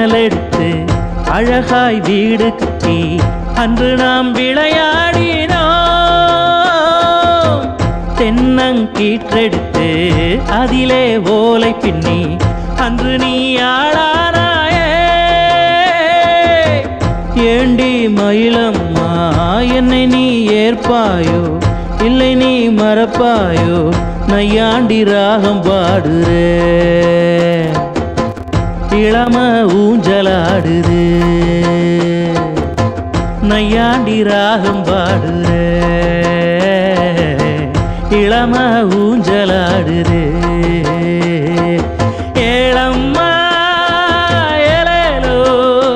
மணல் எடுத்து அழகாய் வீடு கட்டி அன்று நாம் விளையாடினோம் தென்னங்கீற்றெடுத்து அதிலே ஓலை பின்னி அன்று நீ ஆளானாயே ஏண்டி மயிலம்மா என்னை நீ ஏற்பாயோ இல்லை நீ மறப்பாயோ நையாண்டி ராகம் பாடுறே இளம ஊஞ்சலாடுது நையாண்டி ராகம் பாடுறே இளம ஊஞ்சலாடுது ஏளம்மா ஏலேலோ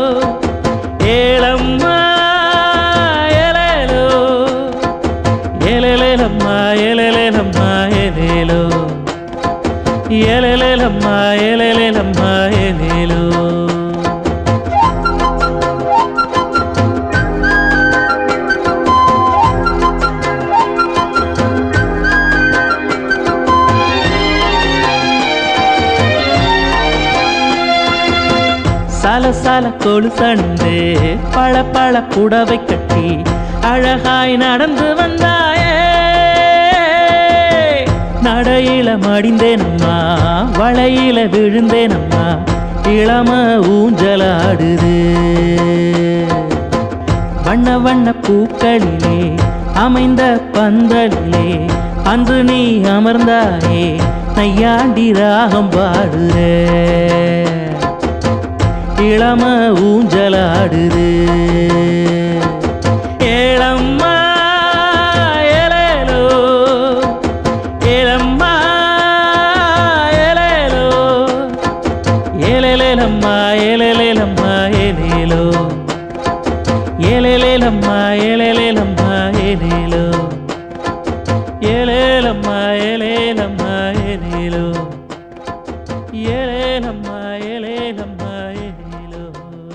ஏளம்மா ஏலேலோ ஏலேலேலம்மா ஏலேலேலம்மா ஏலேலோ ஏலேலேலம்மா ஏலேலேலம்மா ஏலேலோ சல சல கொலுசண்டு பழ பழ புடவை கட்டி அழகாய் நடந்து வந்தாயே நடையில மடிந்தேனம்மா வளையில விழுந்தேனம்மா இளம ஊஞ்சலாடுது வண்ண வண்ண பூக்களிலே அமைந்த பந்தலிலே அன்று நீ அமர்ந்தாயே நையாண்டி ராகம் பாடுறே இளம ஊஞ்சலாடுது ஏளம்மா ஏலேலோ ஏலம்மா ஏலேலோ ஏலேலேலம்மா ஏலேலேலம்மா ஏலேலோ ஏலேலேலம்மா ஏலேலேலம்மா ஏலேலோ ஏலேலம்மா ஏலேலம்மா ஏலேலோ ஏலேலம்மா ஏலேலம்மா ஏலேலோ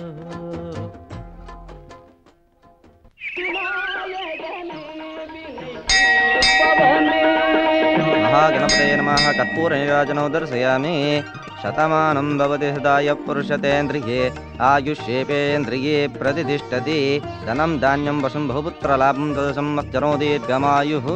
महागणपतये नमः कर्पूरनिराजनौ दर्शयामि शतमानं भवति हृदाय पुरुषतेन्द्रिये आयुष्येपेन्द्रिये प्रतिष्ठति धनं धान्यं वशं बहुपुत्रलाभं तदसंवत्सरो दीर्घमायुः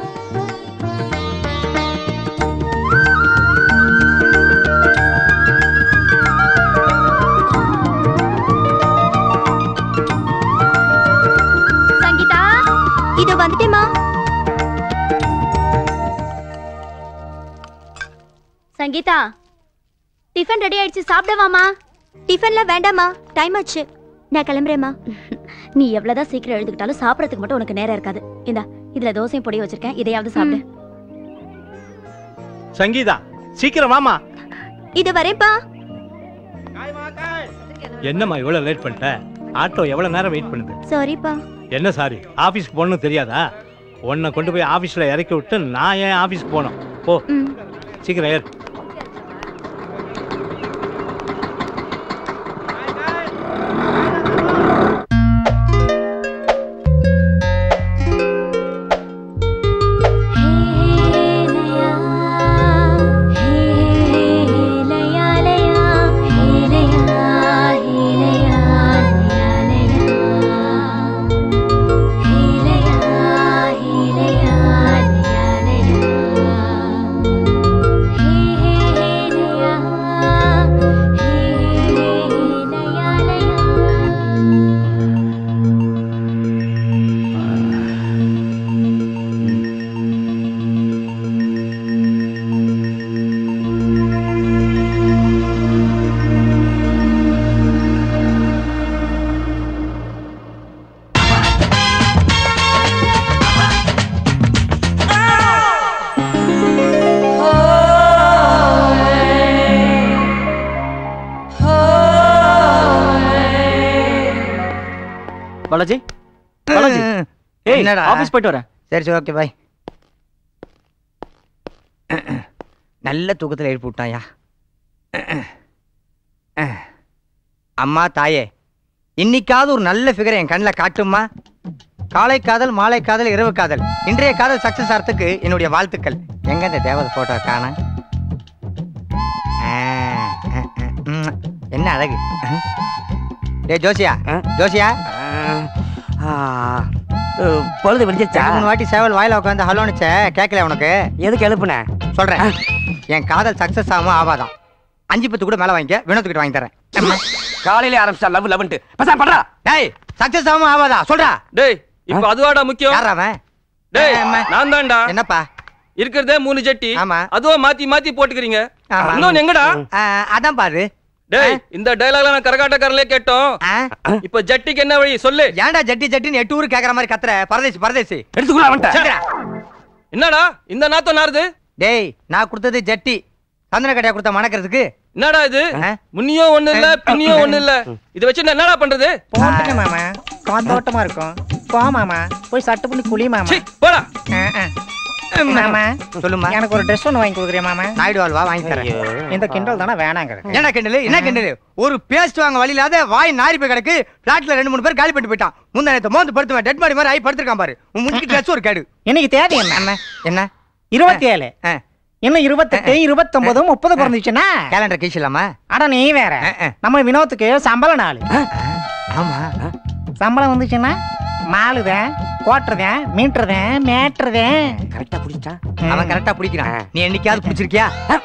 சங்கீதா இது வந்துட்டேமா சங்கீதா டிஃபன் ரெடி ஆயிடுச்சு சாப்பிடவாமா டிஃபன்ல வேண்டாமா டைம் ஆச்சு நான் கிளம்புறேம்மா நீ எவ்வளவுதான் சீக்கிரம் எழுதுக்கிட்டாலும் சாப்பிடறதுக்கு மட்டும் உனக்கு நேரம் இருக்காது இந்தா இதுல தோசையும் பொடி வச்சிருக்கேன் இதையாவது சாப்பிடு சங்கீதா சீக்கிரம் வாமா இது வரேன்ப்பா என்னம்மா இவ்வளவு லேட் பண்ணிட்ட ஆட்டோ எவ்வளவு நேரம் வெயிட் பண்ணுது சாரிப்பா என்ன சாரி ஆபீஸ்க்கு போகணும்னு தெரியாதா உன்னை கொண்டு போய் ஆபீஸ்ல இறக்கி விட்டு நான் ஏன் ஆபீஸ்க்கு போகணும் போ ம் சீக்கிரம் ஏறு பாலாஜி பாலாஜி ஏய் என்னடா? ஆபீஸ் போயிட்டு வரேன் சரி சரி ஓகே பாய் நல்ல தூக்கத்தில் எழுப்பி விட்டாயா அம்மா தாயே இன்னைக்காவது ஒரு நல்ல ஃபிகரை என் கண்ணில் காட்டுமா காலை காதல் மாலை காதல் இரவு காதல் இன்றைய காதல் சக்சஸ் ஆகிறதுக்கு என்னுடைய வாழ்த்துக்கள் எங்க இந்த தேவதை போட்டோ காண என்ன அழகு டேய் ஜோசியா ஆ? ஜோசியா ஆ, ஆ, பொழுது விடிஞ்சிச்சா ரெண்டு மூணு வாட்டி சேவல் வாயில உட்காந்து ஹலோனுச்ச கேட்கல உனக்கு எதுக்கு எழுப்புன சொல்றேன் என் காதல் சக்சஸ் ஆகாம ஆவாதான் அஞ்சு பத்து கூட மேல வாங்கிக்க வினோத்துக்கிட்ட வாங்கி தரேன் காலையில ஆரம்பிச்சா லவ் லவ்ன்ட்டு பசா பண்றா டேய் சக்சஸ் ஆகாம ஆவாதா சொல்றா டேய் இப்ப அதுவாடா முக்கியம் யாரா அவன் டேய் ஆமா. நான் தான்டா என்னப்பா இருக்கிறதே மூணு ஜட்டி ஆமா. அதுவா மாத்தி மாத்தி போட்டுக்கிறீங்க ஆமா. இன்னொன்னு எங்கடா ஆ, அதான் பாரு டேய் இந்த டயலாக்ல நான் கரகாட்டக்காரங்களே கேட்டோம் ஆ? இப்ப ஜட்டிக்கு என்ன வழி சொல்லு ஏன்டா ஜட்டி ஜட்டின்னு எட்டு ஊரு கேக்குற மாதிரி கத்துற பரதேசி பரதேசி எடுத்துக்கூட அவன்ட்ட சீக்கிரா. என்னடா இந்த நாத்தம் நாருது டேய் நான் கொடுத்தது ஜட்டி சந்தன கடையா கொடுத்த மணக்கிறதுக்கு என்னடா இது ஆ? முன்னியும் ஒண்ணு இல்ல பின்னியும் ஒண்ணு இல்ல இத வச்சு நான் என்னடா பண்றது போட்டுங்க மாமா காந்தோட்டமா இருக்கும் போ மாமா போய் சட்டு பண்ணி குளி மாமா சீ, போடா ஆ, ஆ. மாமா சொல்லுமா எனக்கு ஒரு ட்ரெஸ் ஒன்று வாங்கி கொடுக்குறியா மாமா நாயுடு வாழ்வா வாங்கி தரேன் இந்த கிண்டல் தானே வேணாங்கிறது என்ன கிண்டலு என்ன கிண்டலு ஒரு பேஸ்ட் வாங்க வழி இல்லாத வாய் நாரி போய் கிடக்கு பிளாட்ல ரெண்டு மூணு பேர் காலி பண்ணிட்டு போயிட்டான் முந்தா நேத்து மோந்து படுத்துவேன் டெட் பாடி மாதிரி ஆகி படுத்திருக்கான் பாரு உன் முடிக்கு ட்ரெஸ் ஒரு கேடு இன்னைக்கு தேதி என்ன என்ன என்ன இருபத்தி ஏழு ஆ, இன்னும் இருபத்தெட்டு இருபத்தொன்பது முப்பது பிறந்துச்சுன்னா கேலண்டர் கீஸ் இல்லாமா அட நீ வேற ஆ, ஆ. நம்ம வினோத்துக்கு சம்பள நாள் ஆமா சம்பளம் வந்துச்சுன்னா மாலுதேன் கோட்டுறதேன் மீட்டுறதேன் மேட்டுறதேன் கரெக்டா புடிச்சா அவன் கரெக்டா பிடிக்கிறான் நீ என்னைக்காவது பிடிச்சிருக்கியா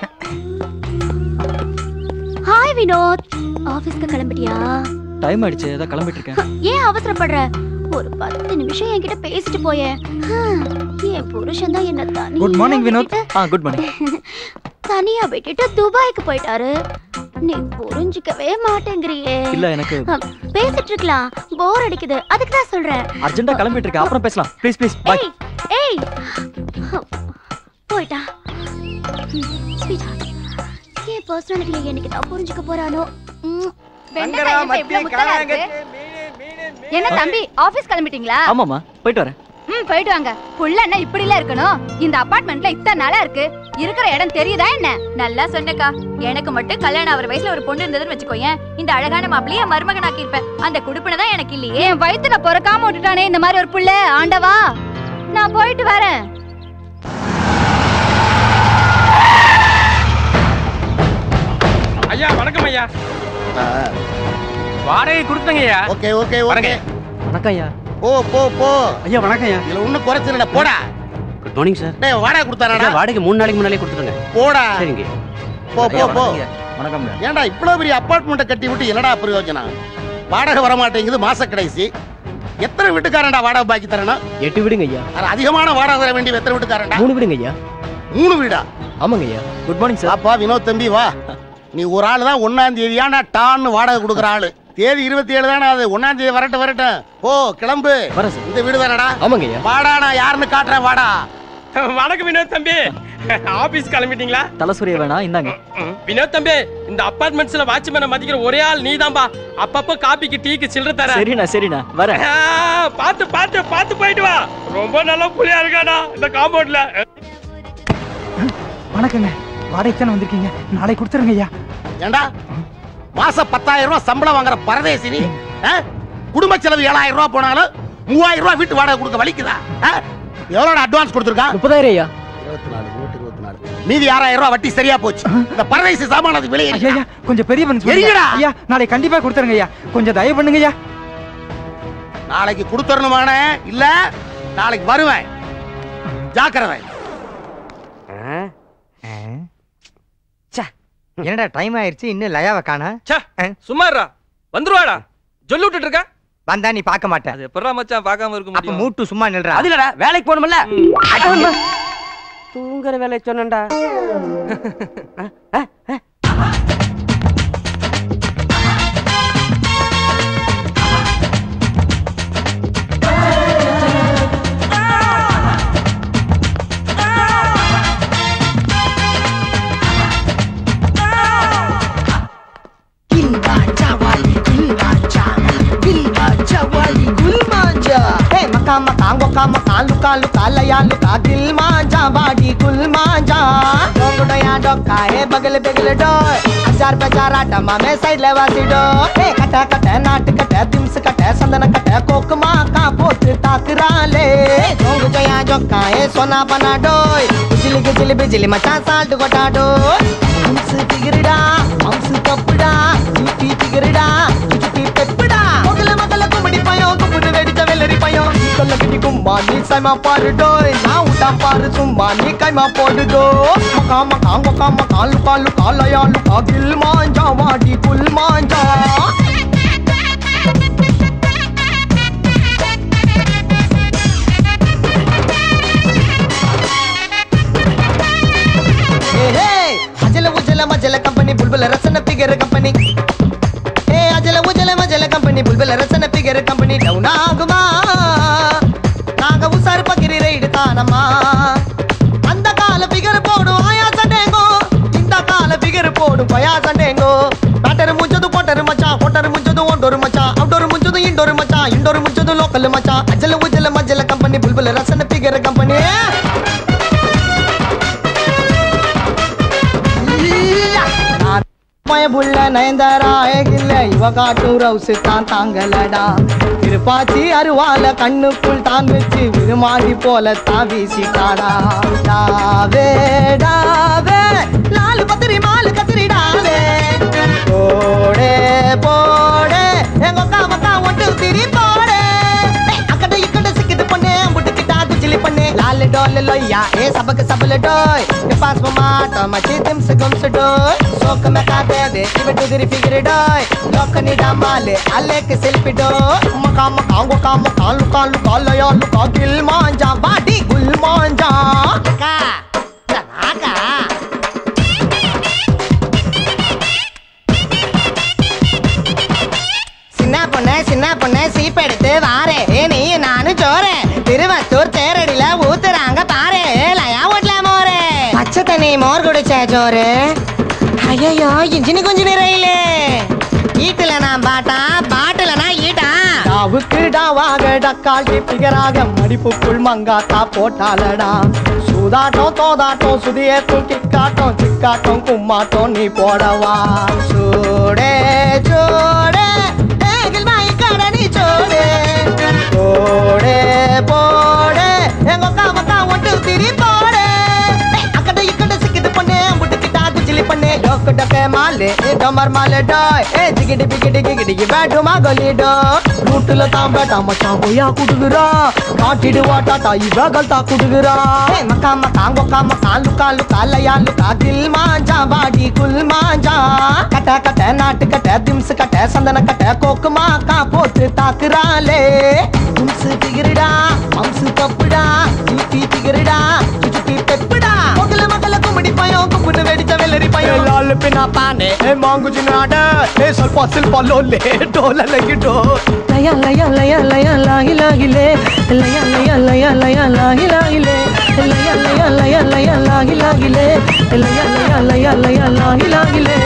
ஹாய் வினோத் ஆபீஸ்க்கு கிளம்பிட்டியா டைம் ஆயிடுச்சு ஏதோ கிளம்பிட்டு இருக்கேன் ஏன் அவசரப்படுற ஒரு பத்து நிமிஷம் என்கிட்ட பேசிட்டு போயே ஹம், என் புருஷன் தான் என்ன தனியா குட் மார்னிங் வினோத் விட்டுட்டு- ஆ குட் மார்னிங் தனியா விட்டுட்டு துபாய்க்கு போயிட்டாரு நீ புரிஞ்சுக்கவே மாட்டேங்கிறியே இல்ல எனக்கு அ, பேசிட்டு இருக்கலாம் போர் அடிக்குது அதுக்கு தான் சொல்றேன் அர்ஜென்ட்டா கிளம்பிட்டு இருக்கேன் அப்புறம் பேசலாம் ப்ளீஸ் ப்ளீஸ் பை ஏய் ஏய் போயிட்டா ஸ்வீட் என் பர்சனாலிட்டியை என்னைக்கு தான் புரிஞ்சுக்க போறானோ ம். வெண்டைக்காய் இப்ப இவ்வளவு முத்தலா இருக்கு. என்ன தம்பி ஆபீஸ் கிளம்பிட்டீங்களா ஆமாமா போயிட்டு வரேன் ம் போயிட்டு வாங்க புள்ள என்ன இப்படி எல்லாம் இருக்கணும் இந்த அபார்ட்மெண்ட்ல இத்தனை நாளா இருக்கு இருக்கிற இடம் தெரியுதா என்ன நல்லா சொன்னக்கா எனக்கு மட்டும் கல்யாணம் ஆகிற வயசுல ஒரு பொண்ணு இருந்ததுன்னு வச்சுக்கோயேன் இந்த அழகான மாப்பிளைய என் மருமகனாக்கி இருப்பேன் அந்த குடுப்பினை தான் எனக்கு இல்லையே என் வயித்துல பிறக்காம விட்டுட்டானே இந்த மாதிரி ஒரு புள்ள ஆண்டவா நான் போயிட்டு வரேன் ஐயா வணக்கம் ஐயா வாடகை கொடுத்தங்கய்யா ஓகே ஓகே ஓகே வரேங்க. வணக்கம் ஐயா போ போ போ ஐயா வணக்கம் ஐயா இதுல ஒண்ணும் குறைச்சல் இல்ல போடா குட் மார்னிங் சார் டேய் வாடகை கொடுத்தானடா வாடகை மூணு நாளைக்கு முன்னாலே கொடுத்துருங்க போடா சரிங்க போ போ போ வணக்கம் ஏன்டா இவ்வளவு பெரிய அப்பார்ட்மெண்ட்டை கட்டி விட்டு என்னடா பிரயோஜனம் வாடகை வர மாட்டேங்குது மாச கடைசி எத்தனை வீட்டுக்காரன்டா வாடகை பாக்கி தரணும் எட்டு விடுங்க ஐயா அட, அதிகமான வாடகை தர வேண்டிய எத்தனை வீட்டுக்காரன்டா மூணு விடுங்க ஐயா மூணு வீடா ஆமாங்க ஐயா குட் மார்னிங் சார் வாப்பா வினோத் தம்பி வா நீ ஒரு ஆள் தான் ஒன்னாம் தேதியா நான் டான்னு வாடகை கொடுக்குற ஆளு தேதி இருபத்தி ஏழு தானே அது ஒன்னாம் தேதி வரட்டும் வரட்டும் போ கிளம்பு வரேன் சார் இந்த வீடு தானடா ஆமாங்க ஐயா வாடா நான் யாருன்னு காட்டுறேன் வாடா வணக்கம் வினோத் தம்பி ஆபீஸ் கிளம்பிட்டீங்களா தலை சூரிய வேணா இந்தாங்க வினோத் தம்பி இந்த அபார்ட்மெண்ட்ஸ்ல வாட்ச்மேனை மதிக்கிற ஒரே ஆள் நீதான்பா அப்பப்ப காப்பிக்கு டீக்கு சில்லற தர சரிண்ணா சரிண்ணா வரேன் ஆ, பாத்து பாத்து பாத்து போயிட்டு வா ரொம்ப நல்ல புள்ளியா இருக்காடா இந்த காம்பவுண்ட்ல வணக்கங்க வாடகைக்கு தானே வந்திருக்கீங்க நாளைக்கு கொடுத்துருங்க ஐயா ஏண்டா மாசம் பத்தாயிரம் ரூபாய் சம்பளம் வாங்குற பரதேசி நீ ஆ? குடும்ப செலவு ஏழாயிரம் ரூபாய் போனாலும் மூவாயிரம் ரூபாய் வீட்டு வாடகை கொடுக்க வலிக்குதா ஆ? எவ்வளவு அட்வான்ஸ் கொடுத்துருக்கான் முப்பதாயிரம் ஐயா இருபத்தி நாலு நூற்றி இருபத்தி நாலு மீதி ஆறாயிரம் ரூபாய் வட்டி சரியா போச்சு இந்த பரதேசி சாமானது விலை ஐயா ஐயா, கொஞ்சம் பெரிய மனுஷன் எரிங்கடா. ஐயா நாளைக்கு கண்டிப்பா கொடுத்துருங்க ஐயா கொஞ்சம் தயவு பண்ணுங்க ஐயா நாளைக்கு கொடுத்துடணுமான இல்ல நாளைக்கு வருவேன் ஜாக்கிரதை என்னடா டைம் ஆயிருச்சு இன்னும் லயாவை காணா ச்சே, சும்மாடா வந்துருவாடா சொல்லி விட்டுட்டு இருக்க வந்தா நீ பார்க்க மாட்ட அது எப்படா மச்சான் பார்க்காம இருக்க அப்ப முடியும் மூட்டு சும்மா நில்றா அது இல்லடா வேலைக்கு போகணும்ல தூங்குற வேலை சொன்னேன்டா మకా మకా గొక్క మకా లుకా లుకా లయా లుకా దిల్ మాంజా బాడీ గుల్ మాంజా డొంగుడయా డొక్కా హే బగల్ బగల్ డోయ్ హజార్ బజార్ ఆటమా మే సైడ్ లేవాసి డో హే కట కట నాట్ కట దిమ్స్ కట సందన కట కోక్ మా కా పోత్ తాకరాలే డొంగు జయా జొక్కా హే సోనా బనా డోయ్ బిజిలి బిజిలి బిజిలి మచా సాల్ట్ కొటాడో హంస్ దిగిరిడా హంస్ కప్పుడా యూపీ சைமா பாரு டோய் நான் விட்டா பாரு சும்மா நீ கைமா போடு டோ மக்கா மக்கா மக்கா மக்கா லுக்கா லுக்கா லயா லுக்கா கில் மாஞ்சா வாடி குல் மாஞ்சா అజల ఉజల మజల కంపెనీ బుల్బుల రసన పిగర్ కంపెనీ ఏ అజల ఉజల మజల కంపెనీ బుల్బుల రసన పిగర్ కంపెనీ డౌన్ ఆగుమా నాగ ఉసారు పగిరి రైడ్ తానమ్మా அந்த கால பிகர் போடும் ஆயாசண்டேங்கோ இந்த கால பிகர் போடும் பயாசண்டேங்கோ பேட்டர் முஞ்சது போட்டரு மச்சான் போட்டரு முஞ்சது ஒண்டொரு மச்சான் அவுட்டோரு முஞ்சது இண்டோரு மச்சான் இண்டோரு முஞ்சது லோக்கல் மச்சான் அஜல உஜல மஜல கம்பெனி புல்புல ரசன பிகர் கம்பெனி புள்ள நயன்தாரா ஏகில்ல இவ காட்டும் ரவுசு தான் தாங்கலடா திருப்பாச்சி அருவால கண்ணுக்குள் தான் வச்சு விருமாடி போல தான் வீசிட்டாடா டாவே டாவே நாலு பத்திரி மாலு கத்திரிடாவே போடே போடே எங்க அக்கா மக்கா ஒன்று திரி போடே ஏய், அக்கட இக்கட சிக்கிட்டு பொண்ணு முட்டுக்கிட்டா குச்சிலி பண்ணு லால் டோல் லொய்யா ஏ சபக்கு சபல டோய் ये पास में माता मची दिम से गुम से डोय सोक में का दे दे इवे टू दिरी फिगर डोय लोक नी डामाले अले के सेल्फी डोय मका मका मका मका लुका लुका लया लुका गिल मांजा बाडी गुल मांजा का का சின்ன பொண்ணு சின்ன பொண்ணு சீப் எடுத்து வாரே ஏ நீ நானும் சோறு திருவத்தூர் தேரடியில ஊத்துறாங்க பாரு லயா வீட்ல மோரு பச்சை தண்ணி மோர் குடிச்ச சோறு ஐயோ இன்ஜினி கொஞ்சம் நிறையிலே ஈட்டுல நான் பாட்டா பாட்டுல நான் ஈட்டா டாவுக்கு டாவாக டக்காட்டி பிகராக மடிப்புக்குள் மங்காத்தா போட்டாலடா சூதாட்டம் தோதாட்டம் சுதியேத்தும் கிக்காட்டம் சிக்காட்டம் கும்மாட்டம் நீ போடவா சூடே சூடே ஏகில் வாய் கடனி சூடே போடே போடே எங்க அக்கா மக்கா ஒட்டு திரி போடே ஏய், அக்கட இக்கட சிக்கிட்டு பண்ணு முட்டுக்கிட்டா குச்சிலி பண்ணு டொக்கு டொக்கு மாலு ஏ டொமர் மாலு டோய் ஏ ஜிகிடி பிகிடி கிகிடி பேட்டுமா கொல்லி டோ ரூட்டுல தான் பேட்டா மச்சான் கொய்யா குடுகுறா காட்டிடு வாட்டாட்டா இவகள் தா குடுகுறா ஏ மக்கா மக்கா கொக்கா மக்கா லுக்கா லுக்கா லயா லுக்கா கில் மாஞ்சா பாடி குல் மாஞ்சா கட்ட கட்ட நாட்டு கட்ட திம்ஸ் கட்ட சந்தன கட்ட கோக்கு மாக்கா போட்டு தாக்குறாளே திம்ஸ் திகிருடா மம்சு கப்புடா சுத்தி திகிருடா சுத்தி பெப்புடா மகள மகள கும்படி பயம் கும்புன்னு வெடிச்ச வெள்ளரி பயம் லால் பின்னா பானே ஏ மாங்கு ஜினாட ஏ ಸ್ವಲ್ಪ ಸ್ವಲ್ಪ ಲೋಲೆ ಡೋಲ ಲಗಿಡೋ ಲಯ ಲಯ ಲಯ ಲಯ ಲಾಗಿ ಲಾಗಿಲೆ ಲಯ ಲಯ ಲಯ ಲಯ ಲಾಗಿ ಲಾಗಿಲೆ ಲಯ ಲಯ ಲಯ ಲಯ ಲಾಗಿ ಲಾಗಿಲೆ ಲಯ ಲಯ ಲಯ ಲಯ ಲಾಗಿ ಲಾಗಿಲೆ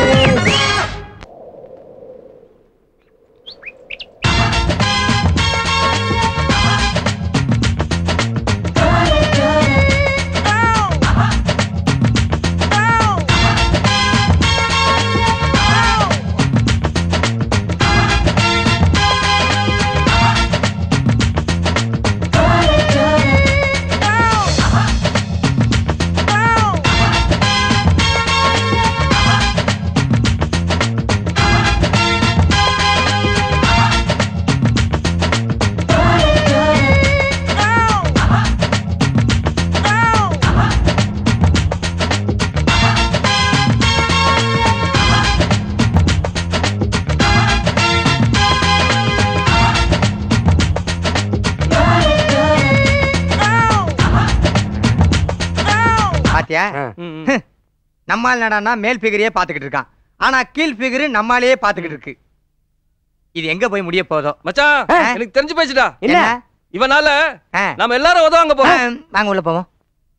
பாத்தியா நம்மால் நடானா மேல் ஃபிகரையே பாத்துக்கிட்டு இருக்கான் ஆனா கீழ் ஃபிகர் நம்மாலேயே பாத்துக்கிட்டு இருக்கு இது எங்க போய் முடிய போதோ மச்சான் எனக்கு தெரிஞ்சு போச்சுடா என்ன இவனால நம்ம எல்லாரும் உதவாங்க போறோம் வாங்க உள்ள போவோம்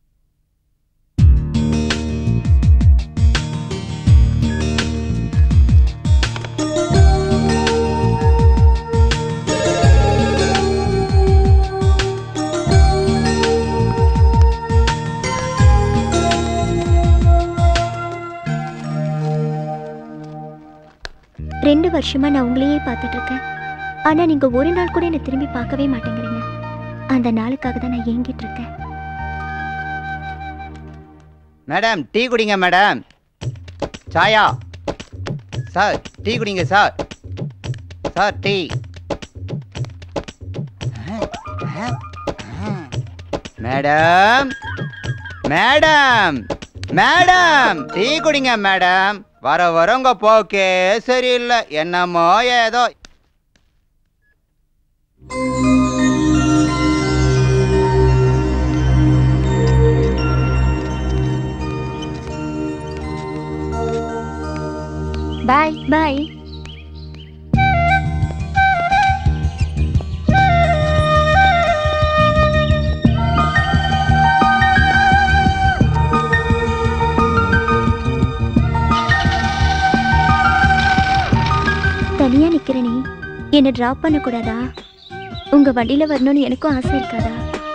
ரெண்டு வருஷமா நான் உங்களையே பார்த்துட்டு இருக்கேன் ஆனா நீங்க ஒரு நாள் கூட என்னை திரும்பி பார்க்கவே மாட்டேங்கிறீங்க அந்த நாளுக்காக தான் நான் ஏங்கிட்டு இருக்கேன் மேடம் டீ குடிங்க மேடம் சாயா சார் டீ குடிங்க sir sir tea madam madam madam tea குடிங்க மேடம் வர வர உங்க போக்கே சரியில்லை என்னமோ ஏதோ பாய் பாய் தனியா நிக்கிற நீ என்ன டிராப் பண்ண கூடாதா உங்க வண்டியில வரணும்னு எனக்கும் ஆசை இருக்காதா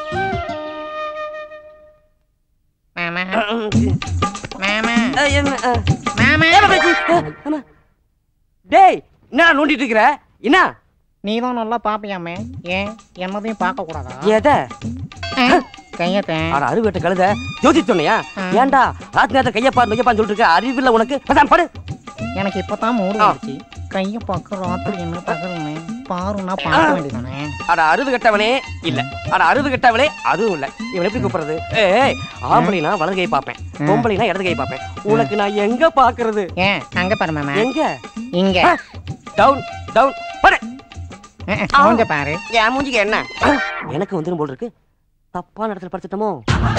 டேய் என்ன நோண்டிட்டு இருக்கிற என்ன நீ தான் நல்லா பாப்பியாமே ஏன் என்னதையும் பார்க்க கூடாதா எதை கையத்தை அட அருவேட்ட கழுத ஜோதி சொன்னியா ஏன்டா ராத்திரி நேரத்தை கையப்பா நொய்யப்பான்னு சொல்லிட்டு இருக்க அறிவில்ல உனக்கு பேசாம படு எனக்கு இப்பதான் மூடு வந்துச்சு கைய பார்க்க ராத்திரி என்ன பகல்னு பாருன்னா பார்க்க வேண்டியதானே அட அருவு கட்டவனே இல்ல அட அருவு கட்டவளே அதுவும் இல்ல இவன் எப்படி கூப்பிடுறது ஏய் ஆம்பளைனா வலது கை பார்ப்பேன் பொம்பளைனா இடது கை பார்ப்பேன் உனக்கு நான் எங்க பாக்குறது ஏன் அங்க பாரு மாமா எங்க இங்க டவுன் டவுன் படு மூஞ்ச பாரு என் மூஞ்சிக்கு என்ன எனக்கு வந்துரும் போல் இருக்கு தப்பான இடத்துல படுத்துட்டோமோ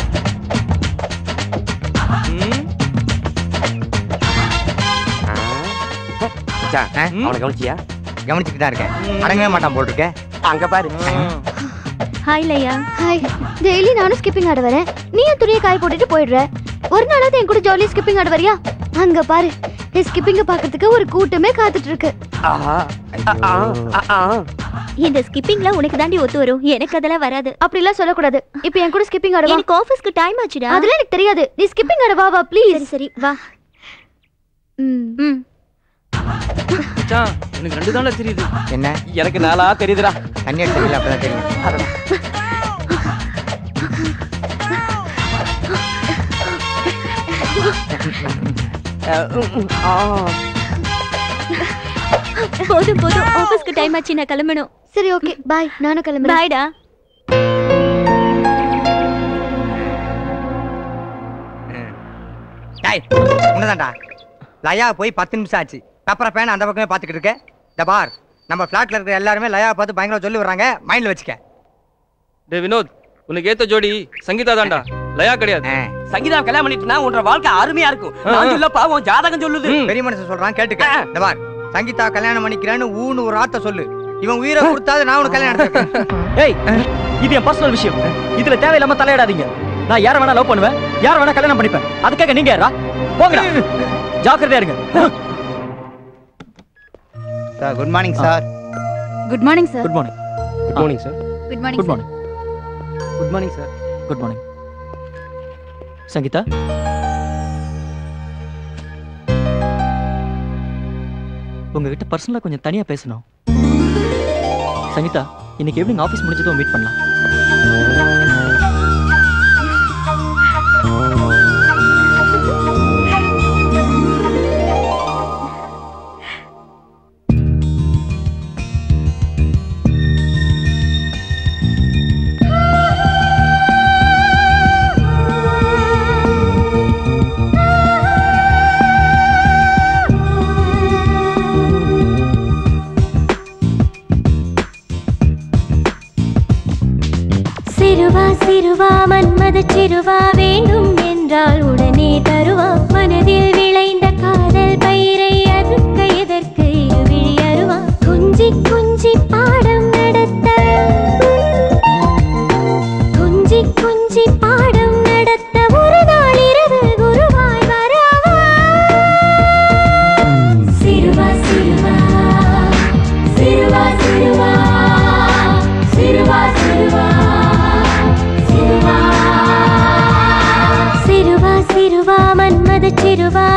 அவனை கவனிச்சியா கவனிச்சுட்டு தான் இருக்கேன் அடங்கவே மாட்டான் போல் இருக்கேன் அங்க பாரு ஹாய் லையா ஹாய் டெய்லி நானும் ஸ்கிப்பிங் ஆட வரேன் நீ என் துணியை காய போட்டுட்டு போயிடுற ஒரு நாளாவது என் கூட ஜாலியா ஸ்கிப்பிங் ஆட வரியா அங்க பாரு என் ஸ்கிப்பிங்க பாக்குறதுக்கு ஒரு கூட்டமே காத்துட்டு இருக்கு ஆஹா ஆ, ஆ, ஆ, ஆ. இந்த ஸ்கிப்பிங்ல உனக்கு தாண்டி ஒத்து வரும் எனக்கு அதெல்லாம் வராது அப்படி எல்லாம் சொல்லக்கூடாது இப்போ என் கூட ஸ்கிப்பிங் ஆட எனக்கு ஆபீஸ்க்கு டைம் ஆச்சுடா அதெல்லாம் எனக்கு தெரியாது நீ ஸ்கிப்பிங் ஆட வா வா ப்ளீஸ் சரி சரி வா ம் ம் மச்சான் எனக்கு ரெண்டு தானே தெரியுது என்ன எனக்கு நாளா தெரியுதுடா தண்ணி அடிச்சதில்ல அப்பதான் தெரியும் போதும் போதும் ஆபீஸ்க்கு டைம் ஆச்சு நான் கிளம்பணும் சரி ஓகே பாய் நானும் கிளம்புறேன் பாய்டா டாய் உன்னதான்டா லயா போய் பத்து நிமிஷம் ஆச்சு பேப்பரை பேன அந்த பக்கமே பார்த்துக்கிட்டு இருக்க இந்த பார் நம்ம ஃப்ளாட்ல இருக்கிற எல்லாருமே லயா பார்த்து பயங்கரம் சொல்லி வர்றாங்க மைண்ட்ல வச்சுக்க டே வினோத் உனக்கு ஏத்த ஜோடி சங்கீதா தான்டா லயா கிடையாது சங்கீதா கல்யாணம் பண்ணிட்டுனா உன்ற வாழ்க்கை அருமையா இருக்கும் நான் சொல்ல பாவம் ஜாதகம் சொல்லுது பெரிய மனுஷன் சொல்றான் கேட்டுக்க இந்த பார் சங்கீதா கல்யாணம் பண்ணிக்கிறேன்னு ஊன்னு ஒரு வார்த்தை சொல்லு இவன் உயிரை கொடுத்தாது நான் உனக்கு கல்யாணம் நடத்திருக்கேன். ஏய் இது என் பர்சனல் விஷயம் இதுல தேவையில்லாம தலையிடாதீங்க நான் யார வேணா லவ் பண்ணுவேன் யார வேணா கல்யாணம் பண்ணிப்பேன் அதுக்காக நீங்க யாரா போங்கடா ஜாக்கிரதையா இருங்க sir good morning sir good morning sir good morning good morning sir good morning good morning good morning sir good morning Sangeetha உங்ககிட்ட பர்சனலா கொஞ்சம் தனியா பேசணும் சங்கீதா இன்னைக்கு ஈவினிங் ஆஃபீஸ் முடிஞ்சதும் மீட் பண்ணலாம் சிறுவா சிறுவா மன்மத சிறுவா வேண்டும் என்றால் உடனே தருவா மனதில் விளைந்த காதல் பயிரை அறுக்க எதற்கு இருவிழி அருவா குஞ்சி குஞ்சி பாடம் நடத்த குஞ்சி குஞ்சி பாடம் நடத்த ஒரு நாள் இரவு குருவாய் வரவா சிறுவா சிறுவா சிறுவா சிறுவா சிறுவா சிறுவா சிறுவா சிறுவா சிறுவா மன்மத சிறுவா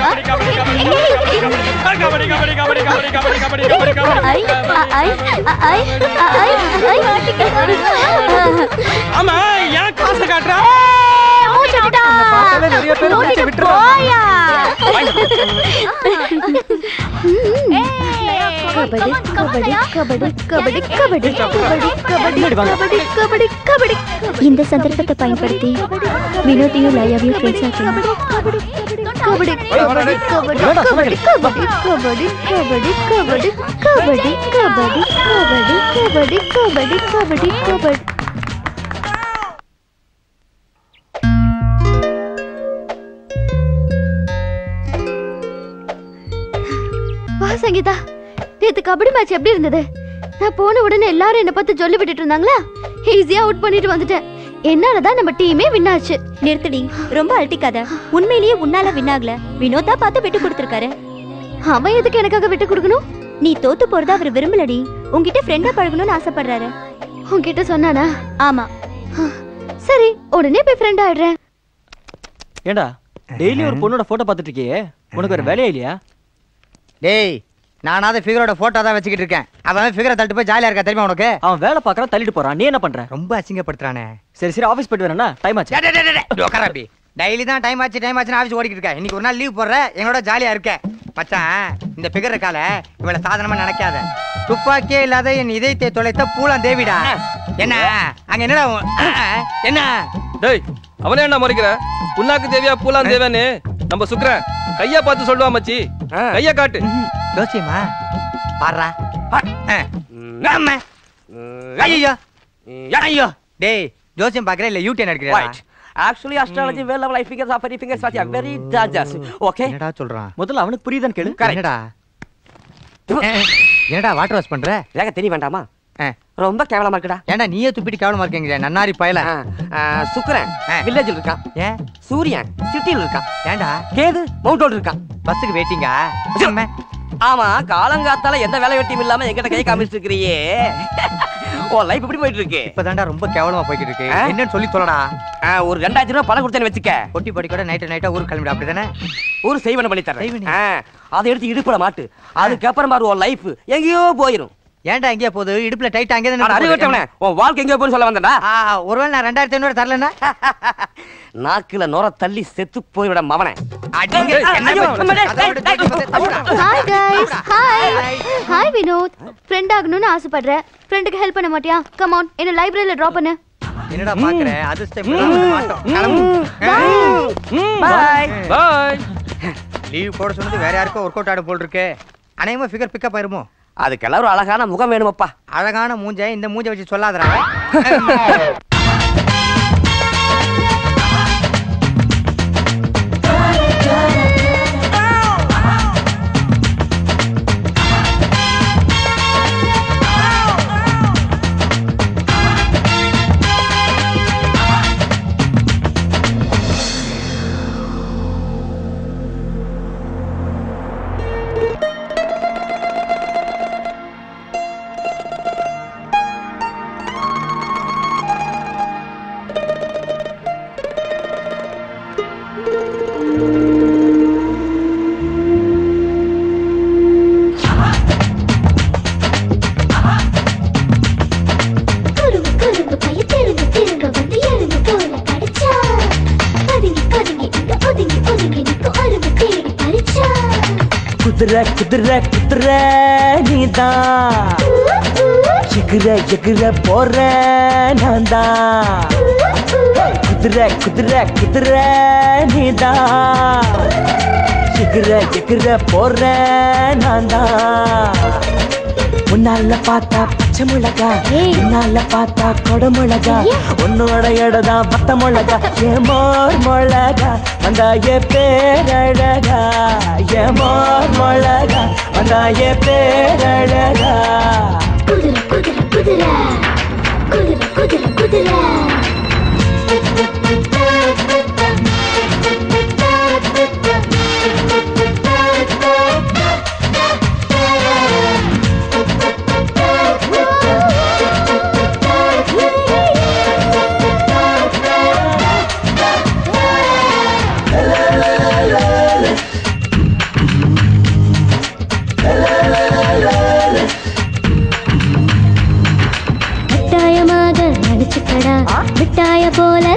ஆமா ஏன் காசை காட்டுறா பார்த்தாலே நிறைய பேர் மூச்சை விட்டுருவாங்க. கபடி கபடி கபடி கபடி கபடி கபடி கபடி கபடி கபடி கபடி இந்த சந்தர்ப்பத்தை பயன்படுத்தி வினோத்தையும் லயாவையும் ஃப்ரெண்ட்ஸ் ஆக்கலாம் கபடி கபடி கபடி கபடி கபடி கபடி கபடி கபடி கபடி கபடி கபடி கபடி கபடி கபடி கபடி வா சங்கீதா நேத்து கபடி மேட்ச் எப்படி இருந்தது நான் போன உடனே எல்லாரும் என்ன பார்த்து சொல்லி விட்டுட்டு இருந்தாங்களா ஈஸியா அவுட் பண்ணிட்டு வந்துட்டேன் என்னாலதான் நம்ம டீமே வின் ஆச்சு நிறுத்தடி ரொம்ப அழட்டிக்காத உண்மையிலேயே உன்னால வின் ஆகல வினோதா பார்த்து விட்டு கொடுத்துருக்காரு அவன் எதுக்கு எனக்காக விட்டு கொடுக்கணும் நீ தோத்து போறதா அவர் விரும்பலடி உன்கிட்ட ஃப்ரெண்டா பழகணும்னு ஆசைப்படுறாரு உன்கிட்ட சொன்னானா ஆமா சரி உடனே போய் ஃப்ரெண்ட் ஆயிடுறேன் ஏண்டா டெய்லி ஒரு பொண்ணோட போட்டோ பார்த்துட்டு இருக்கியே உனக்கு ஒரு வேலையா இல்லையா டேய் நானாவது ஃபிகரோட போட்டோ தான் வச்சுக்கிட்டு இருக்கேன் அவன் ஃபிகரை தள்ளிட்டு போய் ஜாலியா இருக்கா தெரியுமா உனக்கு அவன் வேலை பார்க்கறான் தள்ளிட்டு போறான் நீ என்ன பண்ற ரொம்ப அசிங்கப்படுத்துறானே சரி சரி ஆபீஸ் போயிட்டு வரேன்னா டைம் ஆச்சு உட்காராப்பி டெய்லி தான் டைம் ஆச்சு டைம் ஆச்சுன்னு ஆஃபீஸ் ஓடிக்கிட்டு இருக்க இன்னைக்கு ஒரு நாள் லீவ் போடுற எங்களோட ஜாலியா இருக்க மச்சான் இந்த பிகர் இருக்கால இவளை சாதனமா நினைக்காத துப்பாக்கியே இல்லாத என் இதயத்தை தொலைத்த பூலாம் தேவிடா என்ன அங்க என்னடா உன்- ஆ, ஆ, என்ன டேய் அவனே என்ன மறைக்கிற புண்ணாக்கு தேவியா பூலான் தேவியான்னு நம்ம சுக்கரன் கையா பார்த்து சொல்லுவா மச்சி கையா காட்டு ஜோசியமா பாடுறா ஆமா ஐயோ ஐயோ டேய் ஜோசியம் பாக்குற இல்ல யூடியூன் எடுக்கிறா Right. Actually, astrology, well level, I figures are very fingers, but yeah, very dangerous. Okay? என்னடா சொல்றான் முதல்ல அவனுக்கு புரியுதான்னு கேளு என்னடா என்னடா வாட்டர் வாஷ் பண்ற வேக தெரிய வேண்டாமா ரொம்ப கேவலமா இருக்குடா ஏன்டா நீயே துப்பிட்டு கேவலமா இருக்கீங்க நன்னாரி பயல சுக்கரன் வில்லேஜில் இருக்கான் ஏன் சூரியன் சிட்டியில் இருக்கான் ஏன்டா கேது மவுண்ட் ரோடு இருக்கான் பஸ்ஸுக்கு வெயிட்டிங்கா ஆமா காலங்காத்தால எந்த வேலை வெட்டியும் இல்லாம என்கிட்ட கை காமிச்சிட்டு இருக்கிறியே ஓ லைஃப் இப்படி போயிட்டு இருக்கு இப்பதான்டா ரொம்ப கேவலமா போய்கிட்டு இருக்கு ஆ? என்னன்னு சொல்லி சொல்லடா ஆ, ஒரு ரெண்டாயிரத்தி ரூபாய் பணம் கொடுத்தேன்னு வச்சுக்க பொட்டி படி கூட நைட்டு நைட்டா ஊருக்கு கிளம்பிடு அப்படிதானே ஒரு செய்வனை பண்ணி தரேன் ஆ, அதை எடுத்து இடுப்புல மாட்டு அதுக்கப்புறம் பாரு உன் லைஃப் எங்கேயோ போயிரும் ஏன்டா எங்கேயா போகுது இடுப்புல டைட்டா அங்கே அட, அறிவட்டவனே, உன் வாழ்க்கை எங்கேயோ போய் சொல்ல வந்தடா ஒருவேளை நான் ரெண்டாயிரத்தி ஐநூறு தரலன்னா நாக்குல நுர தள்ளி செத்து போய்விட மவனே அடிங்க, என்ன பண்றது? Hi guys hi hi Vinod friend ஆகணும்னு ஆசைப்படுறேன் ஃப்ரெண்டுக்கு ஹெல்ப் பண்ண மாட்டியா கம் ஆன் என்ன லைப்ரரியில டிராப் பண்ணு என்னடா பாக்குற அதிர்ஷ்டம் இப்படிலாம் வந்து மாட்டோம் கிளம்பு பாய் பாய் லீவ் போட சொன்னது வேற யாருக்கோ ஒர்க் அவுட் ஆட போல் இருக்கு அநேகமா ஃபிகர் பிக்கப் ஆயிருமோ அதுக்கெல்லாம் ஒரு அழகான முகம் வேணுமப்பா அழகான மூஞ்ச இந்த மூஞ்ச வச்சு சொல்லாதடா குறும்பு குறும்பு பைய திரும்ப திரும்ப வந்து எறும்பு போல கடிச்சா பதுங்கி பதுங்கி இங்க ஒதுங்கி ஒதுங்கி நிற்கும் அரும்பு தேடி பறிச்சா குதிரை குதிரை குதிரை நீதான் எகிற எகிற போற நான் தான் குதிரை குதிரை குதிரை நீதான் எகிற எகிற போற நான் தான் முன்னால பார்த்தா பச்சை மிளகா முன்னால பார்த்தா கொடை மிளகா உன்னோட இடதான் பத்த மிளகா ஏ மோர் மிளகா வந்தா ஏ பேரழகா ஏ மோர் மிளகா வந்தா ஏ பேரழகா குதிரை குதிரை குதிரை குதிரை குதிரை குதிரை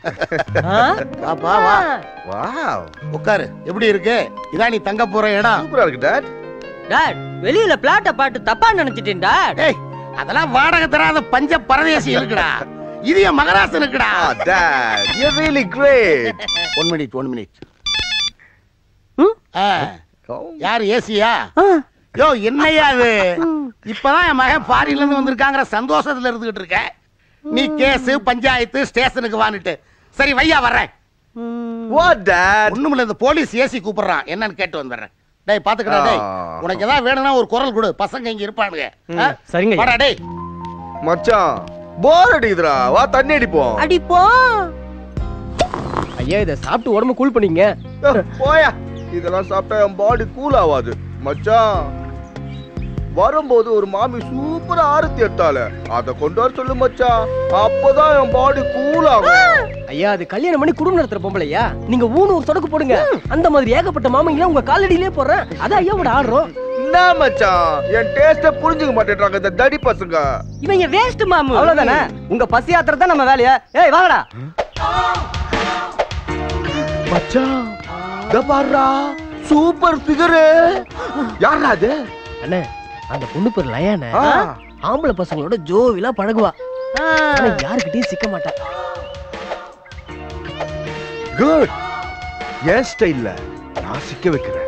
வாப்பா வா வாவ் உட்காரு எப்படி இருக்கு இதான் நீ தங்க போற இடம் சூப்பரா இருக்கு டாட் டாட் வெளியில பிளாட்ட பாட்டு தப்பா நினைச்சிட்டேன் டாட் ஏய் அதெல்லாம் வாடகை தராத பஞ்ச பரதேசி இருக்குடா இது என் மகராசன் இருக்குடா dad you really great one minute one minute யார் ஏசியா யோ என்னையா அது இப்பதான் என் மகன் ஃபாரின்ல இருந்து வந்திருக்காங்கிற சந்தோஷத்துல இருந்துகிட்டு இருக்க நீ கேஸ் பஞ்சாயத்து ஸ்டேஷனுக்கு வான்னுட்டு சரி வையா வர்றேன் வாட் டாட் ஒண்ணுமில்ல இந்த போலீஸ் ஏசி கூப்பிடுறான் என்னன்னு கேட்டு வந்துடுறேன் டேய் பாத்துக்கடா டேய் ஆ. உனக்கு ஏதாவது வேணும்னா ஒரு குரல் கொடு பசங்க இங்க இருப்பானுங்க ஆ? சரிங்க வாடா டேய் மச்சான் போர் அடிக்குதுடா வா தண்ணி அடிப்போம் அடிப்போ ஐயா இத சாப்பிட்டு உடம்பு கூல் பண்ணீங்க ஏ, போயா இதெல்லாம் சாப்பிட்டா என் பாடி கூல் ஆகாது மச்சான் வரும்போது ஒரு மாமி சூப்பரா ஆரத்தி எடுத்தால அத கொண்டு வர சொல்லு மச்சான் அப்பதான் என் பாடி கூல் ஆகும் ஐயா அது கல்யாணம் பண்ணி குடும்பம் நடத்துற பொம்பளையா நீங்க ஊனு ஒரு சொடக்கு போடுங்க அந்த மாதிரி ஏகப்பட்ட மாமங்கள உங்க காலடியிலே போடுறேன் அதான் ஐயாவோட ஆடுறோம் என்ன மச்சான் என் டேஸ்ட புரிஞ்சுக்க மாட்டேன்றாங்க இந்த தடி பசங்க இவங்க வேஸ்ட் மாமு அவ்வளவுதானே உங்க பசி யாத்திரை தான் நம்ம வேலையா ஏய் வாங்கடா மச்சான் இத பாருடா சூப்பர் ஃபிகரு யாரா அது அண்ணே அந்த பொண்ணு பேர் லயானே ஆ. ஆம்பளை பசங்களோட ஜோவிலா பழகுவா ஆனா யாருக்கிட்டயும் சிக்க மாட்டா குட் என் ஸ்டைல்ல நான் சிக்க வைக்கிறேன்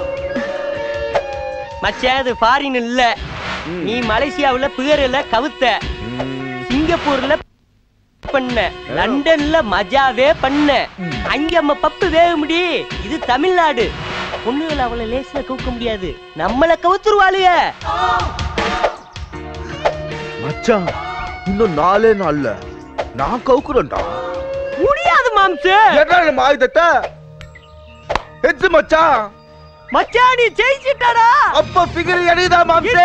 மச்சான் அது ஃபாரின் இல்ல நீ மலேசியாவுல பிகர்ல கவுத்த சிங்கப்பூர்ல பண்ண லண்டன்ல மஜாவே பண்ண அங்க நம்ம பப்பு வேக முடி இது தமிழ்நாடு பொண்ணுகளை அவளை லேசில கவுக்க முடியாது நம்மள கவுத்துருவாளுக மச்சான் இன்னும் நாலே நாள்ல நான் கவுக்குறேன்டா முடியாது மாம்சு என்ன ஆயுதத்தை எச்சு மச்சான் மச்சான் நீ ஜெயிச்சிட்டாடா அப்ப ஃபிகர் எடிதா மாம்சே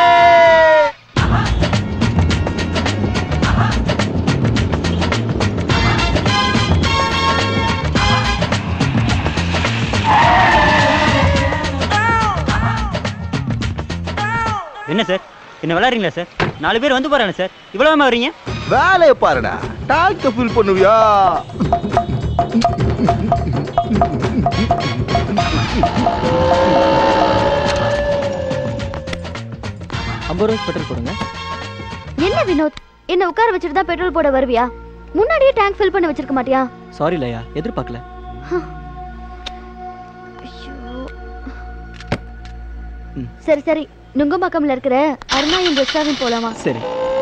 என்ன சார் என்ன விளையாடுறீங்களா சார் நாலு பேர் வந்து போறாங்க சார் இவ்வளவு வரீங்க வேலையை பாருடா டாக்டர் ஃபீல் பண்ணுவியா ஐம்பது ரூபாய்க்கு பெட்ரோல் போடுங்க என்ன வினோத் என்ன உட்கார வச்சுட்டு தான் பெட்ரோல் போட வருவியா முன்னாடியே டேங்க் ஃபில் பண்ண வச்சிருக்க மாட்டியா சாரி லயா எதிர்பார்க்கல சரி சரி நுங்கம்பாக்கம்ல இருக்கிற அருணாயின் ரெஸ்டாரண்ட் போலாமா சரி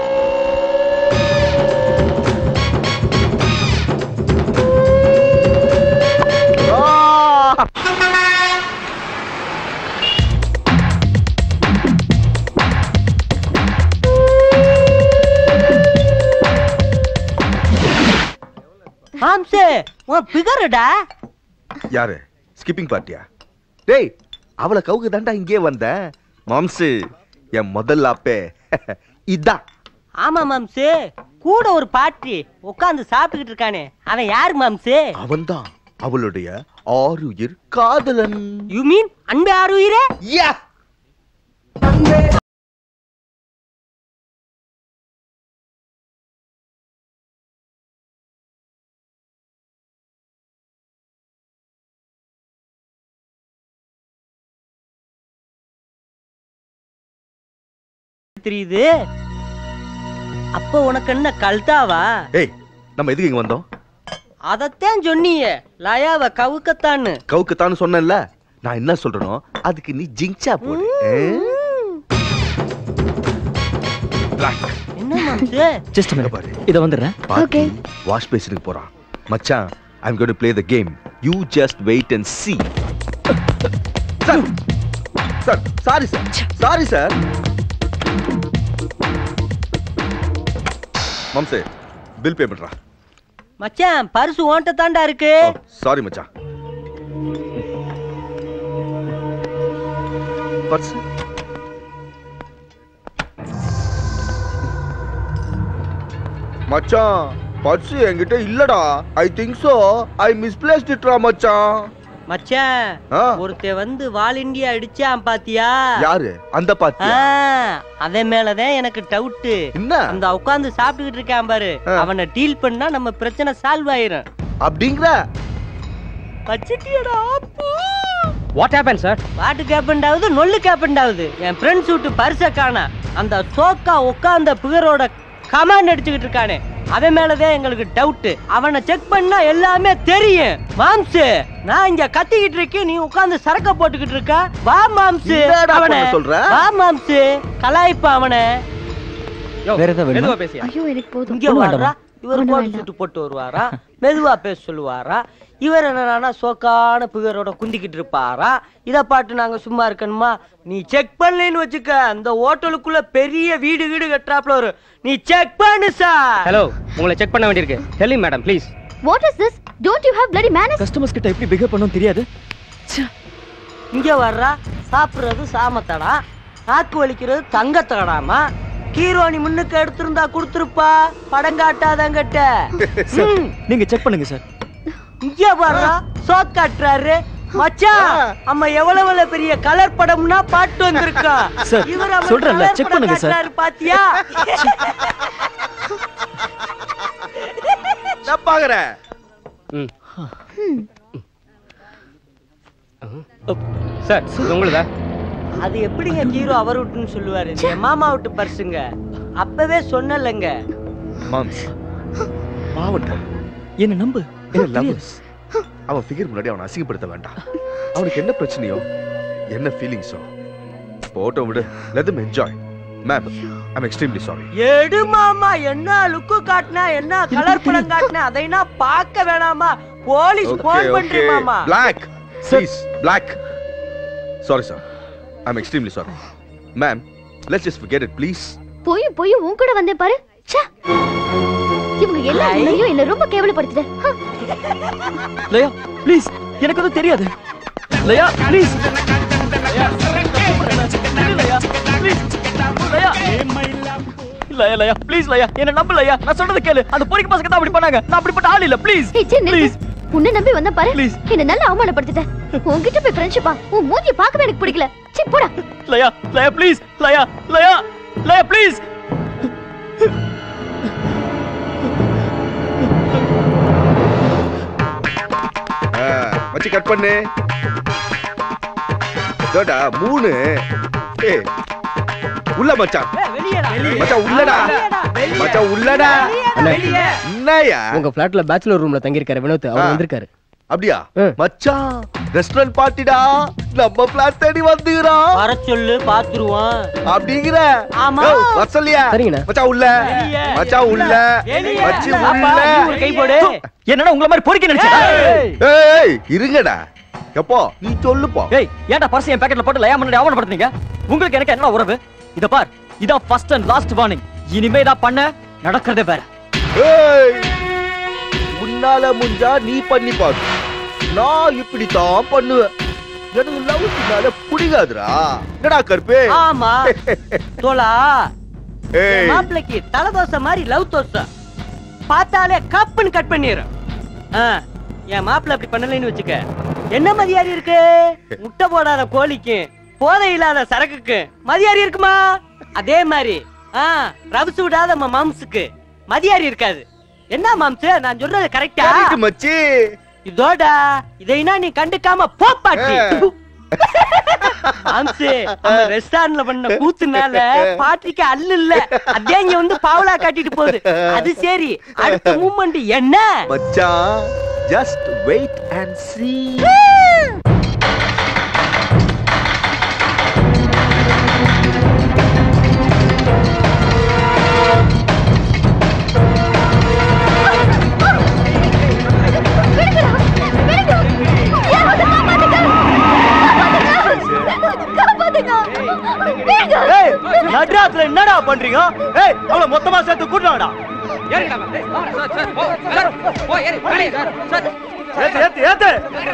மாம்சு உன் பிகருடா யாரு ஸ்கிப்பிங் பார்ட்டியா டேய் அவளை கவுக்கு தாண்டா இங்கே வந்தேன் மாம்சு என் முதல் ஆப்பே இதான் ஆமா மாம்சு கூட ஒரு பாட்டி உட்கார்ந்து சாப்பிட்டுக்கிட்டு இருக்கானே அவன் யாரு மாம்சு அவன்தான் அவளுடைய ஆறுயிர் காதலன் யூ மீன் அன்பு ஆறு உயிரே யா தெரியுது அப்ப உனக்கு என்ன கல்தாவா ஏய் நம்ம எதுக்கு இங்க வந்தோம் அதத்தான் சொன்னீங்க லயாவ கவுக்கத்தான்னு கவுக்குத்தான்னு சொன்னேன்ல நான் என்ன சொல்றேனோ அதுக்கு நீ ஜிங்சா போடு என்ன மாம்சு ஜஸ்ட் மினிட் இத வந்துடுறேன் பாட்டி வாஷ் பேசினுக்கு போறான் மச்சான் I'm going to play the game you just wait and see sir sir sorry sir sorry sir மம்சே பில் பே பண்றா மச்சான் பரிசு ஓன்ட்ட தாண்டா இருக்கு சாரி மச்சான் பர்ஸ் மச்சான் பர்ஸ் என்கிட்ட இல்லடா I think so I misplaced இட்ரா மச்சான் மச்சான் ஆ. ஒருத்தன் வந்து வால் இண்டியா அடிச்சான் பாத்தியா யாரு அந்த பாத்தியா ஆ, அவன் மேலதான் எனக்கு டவுட்டு என்ன அந்த உட்கார்ந்து சாப்பிட்டுக்கிட்டு இருக்கான் பாரு அவனை டீல் பண்ணா நம்ம பிரச்சனை சால்வ் ஆயிரும் அப்படிங்கிற வச்சிட்டியடா வாட் ஹேப்பன் சார் வாட்டு கேப்பண்டாவது நொல்லு கேப்பண்டாவது என் ஃப்ரெண்ட்ஸ் விட்டு பரிச காணா அந்த சோக்கா உட்கார்ந்த பிகரோட கமாண்ட் அடிச்சுக்கிட்டு இருக்கானே அவன் மேலதான் எங்களுக்கு டவுட் அவனை செக் பண்ணா எல்லாமே தெரியும் மாம்சு நான் இங்க கத்திக்கிட்டு இருக்கேன் நீ உட்கார்ந்து சரக்க போட்டுக்கிட்டு இருக்க வா மாம்சு என்னடா அவனை பண்ண சொல்ற? வா மாம்சு கலாய்ப்பா அவனை வேற ஏதாவது வேணுமா? மெதுவா பேசியா ஐயோ எனக்கு போதும் இங்க வாரா இவர் கோட் சுட்டு போட்டு வருவாரா மெதுவா பேச சொல்லுவாரா இவர் என்னன்னா சோக்கான பிகரோட குந்திக்கிட்டு இருப்பாரா இத பாட்டு நாங்க சும்மா இருக்கணுமா நீ செக் பண்ணலன்னு வச்சுக்க அந்த ஹோட்டலுக்குள்ள பெரிய வீடு வீடு கட்டுறாப்ல வரும் நீ செக் பண்ணு சார் ஹலோ உங்களை செக் பண்ண வேண்டியிருக்கு Delhi madam please what is this don't you have bloody manners customers கிட்ட எப்படி பிஹேவ் பண்ணணும் தெரியாது இங்க வர்றா சாப்பிடுறது சாமத்தடா நாக்கு வலிக்கிறது தங்கத்தடாமா கீரோனி முன்னுக்கு எடுத்திருந்தா கொடுத்துருப்பா படம் காட்டாதங்கிட்ட சார் நீங்க செக் பண்ணுங்க சார் இங்க வர்றா சோக் காட்டுறாரு மச்சான் அம்மா எவ்வளவு பெரிய கலர் படம்னா பாட்டு வந்திருக்கா சார், இவர் அவர் சொல்றேன்ல, colour check படம் பண்ணுங்க சார். காட்டுறாரு பாத்தியா நான் பாக்குறேன் சார் இது உங்களுதா அது எப்படிங்க ஹீரோ அவர் விட்டுன்னு சொல்லுவாரு இது என் மாமா விட்டு பர்சுங்க அப்பவே சொன்னலங்க மாம்ஸ் பாவட்டா என்ன நம்பு என்ன லவ்ஸ் அவன் ஃபிகர் முன்னாடி அவனை அசிங்கப்படுத்த வேண்டாம் அவனுக்கு என்ன பிரச்சனையோ என்ன ஃபீலிங்ஸோ போட்டோ விடு let them enjoy ma'am I'm extremely sorry எடு மாமா என்ன லுக்கு காட்டினா என்ன கலர் படம் காட்டினா அதை நான் பார்க்க வேணாமா போலீஸ் ஓகே போன் ஓகே பண்றேன் மாமா Black please Black sorry sir I'm extremely sorry ma'am let's just forget it please போய் போய் உன் கூட வந்தேன் பாரு ச்சே. இவங்க எல்லாரும் என்ன ரொம்ப கேவலப்படுத்துது ஹ. லயா ப்ளீஸ் எனக்கு அது தெரியாது லயா ப்ளீஸ் லயா லயா ப்ளீஸ் லயா என்ன நம்பு லயா நான் சொல்றது கேளு அந்த பொறிக்கு பசங்க தான் அப்படி பண்ணாங்க நான் அப்படிப்பட்ட ஆள் இல்ல ப்ளீஸ் ஏய், சீ, நிறுத்து. உன்னை நம்பி வந்த பாரு என்ன நல்லா அவமானப்படுத்திட்ட உன்கிட்ட போய் ஃப்ரெண்ட்ஷிப்பா உன் மூஞ்சி பார்க்கவே எனக்கு பிடிக்கல சீ போடா லயா லயா ப்ளீஸ் லயா லயா லயா ப்ளீஸ் மச்சி கட் பண்ணு இதோடா மூணு ஏய் உள்ள மச்சான் மச்சான் உள்ளடா மச்சான் உள்ளடா என்னயா உங்க ஃபிளாட்ல பேச்சுலர் ரூம்ல தங்கி இருக்காரு வினோத் அவர் வந்திருக்காரு அப்படியா மச்சான் ரெஸ்டாரண்ட் பார்ட்டிடா நம்ம பிளாட் தேடி வந்துறான் வர சொல்லு பாத்துருவான் அப்படிங்கிற ஆமா. ஏய், வர சொல்லியா சரிங்கண்ணா. மச்சான் உள்ள மச்சான் உள்ள மச்சி உள்ள கை போடு என்னடா உங்கள மாதிரி பொறிக்க நினைச்சேன் ஏய் இருங்கடா எப்போ நீ சொல்லுப்போ ஏய் ஏன்டா பர்ஸ் என் பாக்கெட்ல போட்டு லயா முன்னாடி அவமானப்படுத்துறீங்க உங்களுக்கு எனக்கு என்ன உறவு இத பார் இதான் ஃபர்ஸ்ட் அண்ட் லாஸ்ட் வார்னிங் இனிமே இதா பண்ண நடக்கிறதே வேற ஏய் உன்னால முடிஞ்சா நீ பண்ணி பாரு நான் இப்படித்தான் பண்ணுவேன் எனக்கு லவ் பின்னால பிடிக்காதுடா என்னடா கருப்பே ஆமா தோலா ஏய். என் மாப்பிளைக்கு தலை தோசை மாதிரி லவ் தோசை பார்த்தாலே கப்புன்னு கட் பண்ணிடும் ஆ, என் மாப்பிள்ளை அப்படி பண்ணலைன்னு வச்சுக்க என்ன மதியாரி இருக்கு முட்டை போடாத கோழிக்கு போதை இல்லாத சரக்குக்கு மதியாரி இருக்குமா அதே மாதிரி ஆ ரவுசு விடாத நம்ம மாம்சுக்கு மதியாரி இருக்காது என்ன மாம்சு நான் சொல்றது கரெக்டா Correct, மச்சி இதோடா இதைனா நீ கண்டுக்காம போப்பாட்டி மாம்சு நம்ம ரெஸ்டாரண்ட்ல பண்ண கூத்துனால பாட்டிக்கு அல்லு இல்ல அதே இங்க வந்து பாவலா காட்டிட்டு போகுது அது சரி அடுத்த மூமெண்ட் என்ன மச்சான் ஜஸ்ட் வெயிட் அண்ட் see ஏய் நட்ராத்துல என்னடா பண்றீங்க ஏய் அவள மொத்தமா சேர்த்து கூட்டலாம்டா ஏத்து ஏத்து ஏத்து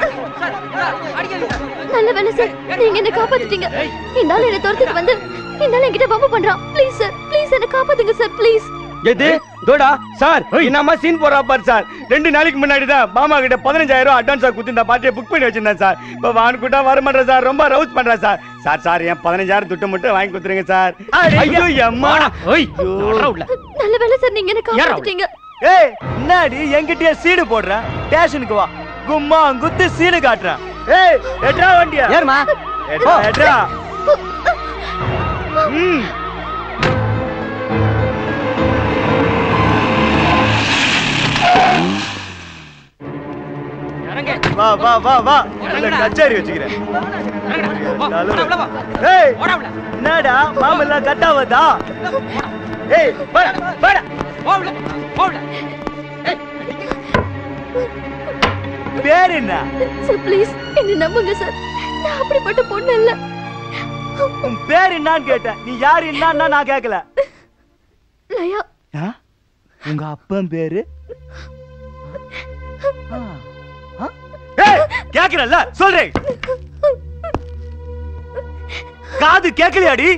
நல்ல வேலை சார் நீங்க என்ன காப்பாத்திட்டீங்க இந்த ஆள் என்ன துரத்துக்கு வந்து இந்த ஆள் என்கிட்ட வம்பு பண்றான் ப்ளீஸ் சார் ப்ளீஸ் என்ன காப்பாத்துங்க சார் ப்ளீஸ் எது தோடா சார் என்னம்மா சீன் போடுறா பாரு சார் ரெண்டு நாளைக்கு முன்னாடி தான் மாமா கிட்ட பதினஞ்சாயிரம் ரூபாய் அட்வான்ஸ் கொடுத்து இந்த பார்ட்டியை புக் பண்ணி வச்சிருந்தேன் சார் இப்போ வான் கூட்டா வர மாட்டேன் சார் ரொம்ப ரவுஸ் பண்றேன் சார் சார் சார் என் பதினஞ்சாயிரம் துட்டு மட்டும் வாங்கி கொடுத்துருங்க சார் ஐயோ அம்மா நல்ல வேலை சார் நீங்க என்ன காப்பாத்திட்டீங்க ஏய் என்னடி என்கிட்டயே சீடு போடுற ஸ்டேஷனுக்கு வா கும்மா குத்து சீடு காட்டுறேன் ஏய் எட்ரா வண்டியா ஏறுமா. எட்ரா ஓ. எட்ரா ம் வா வா வா வா இல்ல கச்சேரி வச்சுக்கிறேன் ஏய் என்னடா மாமெல்லாம் கட்டாவதா ஏய் வாடா வாடா பேர் என்ன சார் ப்ளீஸ் என்ன நம்புங்க சார் நான் அப்படிப்பட்ட பொண்ணு இல்ல உன் பேர் என்னன்னு கேட்டேன் நீ யாரு என்னன்னா நான் கேட்கல லயா ஆ? உங்க அப்பன் பேரு ஆ. ஆ? ஏய் கேக்குறல்ல சொல்றேன் காது கேக்கலையாடி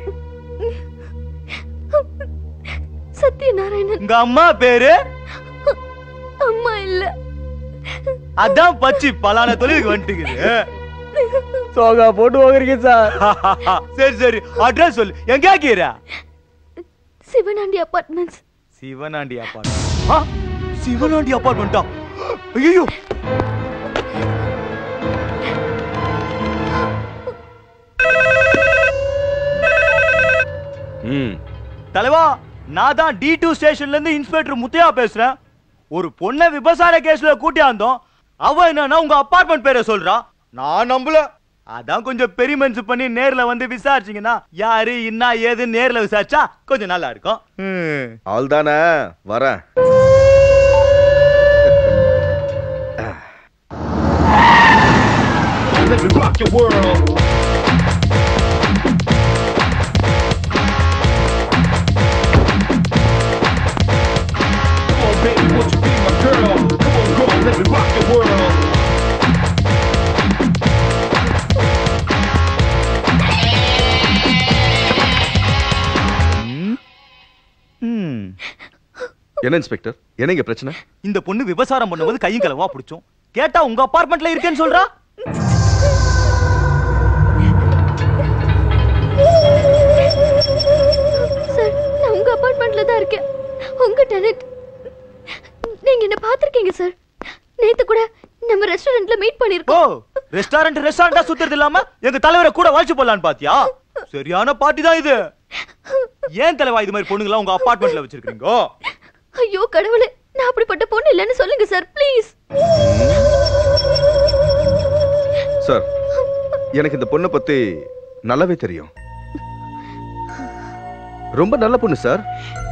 சத்யநாராயணன் உங்க அம்மா பேரு அம்மா இல்ல அதான் பச்சி பலான தொழிலுக்கு வந்துட்டுக்குது சோகா போட்டு வாங்குறீங்க சார் சரி சரி அட்ரஸ் சொல்லு எங்க கேக்குற சிவனாண்டி அபார்ட்மெண்ட்ஸ் சிவனாண்டி அப்பார்ட்மெண்ட் ஆ சிவனாண்டி அப்பார்ட்மெண்ட்டா ஐயோ ம் தலைவா நான் தான் டி டூ ஸ்டேஷன்ல இருந்து இன்ஸ்பெக்டர் முத்தையா பேசுறேன் ஒரு பொண்ணை விபசார கேஸ்ல கூட்டியாந்தோம் அவ என்னன்னா உங்க அபார்ட்மெண்ட் பேரை சொல்றா நான் நம்பல அதான் கொஞ்சம் பெரிமென்ஸ் பண்ணி நேர்ல வந்து விசாரிச்சீங்கன்னா யாரு என்ன ஏது நேர்ல விசாரிச்சா கொஞ்சம் நல்லா இருக்கும் அவள் தானே வரேன் Let me rock your world. Come on, baby, won't you be my girl? Come on, come on, let me rock your world. என்ன இன்ஸ்பெக்டர் என்னங்க பிரச்சனை இந்த பொண்ணு விபசாரம் பண்ணும்போது கையும் களவா பிடிச்சோம் கேட்டா உங்க அபார்ட்மெண்ட்ல இருக்கேன்னு சொல்றா சார் நான் உங்க அபார்ட்மெண்ட்ல தான் இருக்கேன் உங்க டெனட் நீங்க என்ன பாத்திருக்கீங்க சார் நேத்து கூட நம்ம ரெஸ்டாரண்ட்ல மீட் ஓ பண்ணிருக்கோம் ரெஸ்டாரண்ட் ரெஸ்டாரண்டா சுத்துறது இல்லாம எங்க தலைவரை கூட வாழ்ச்சி போடலான்னு பாத்தியா சரியான பார்ட்டி தான் இது ஏன் தலைவா இது மாதிரி பொண்ணுங்களா உங்க அபார்ட்மெண்ட்ல வச்சிருக்கீங்க ஐயோ கடவுளே நான் அப்படிப்பட்ட பொண்ணு இல்லைன்னு சொல்லுங்க சார் ப்ளீஸ் சார் எனக்கு இந்த பொண்ணை பத்தி நல்லாவே தெரியும் ரொம்ப நல்ல பொண்ணு சார்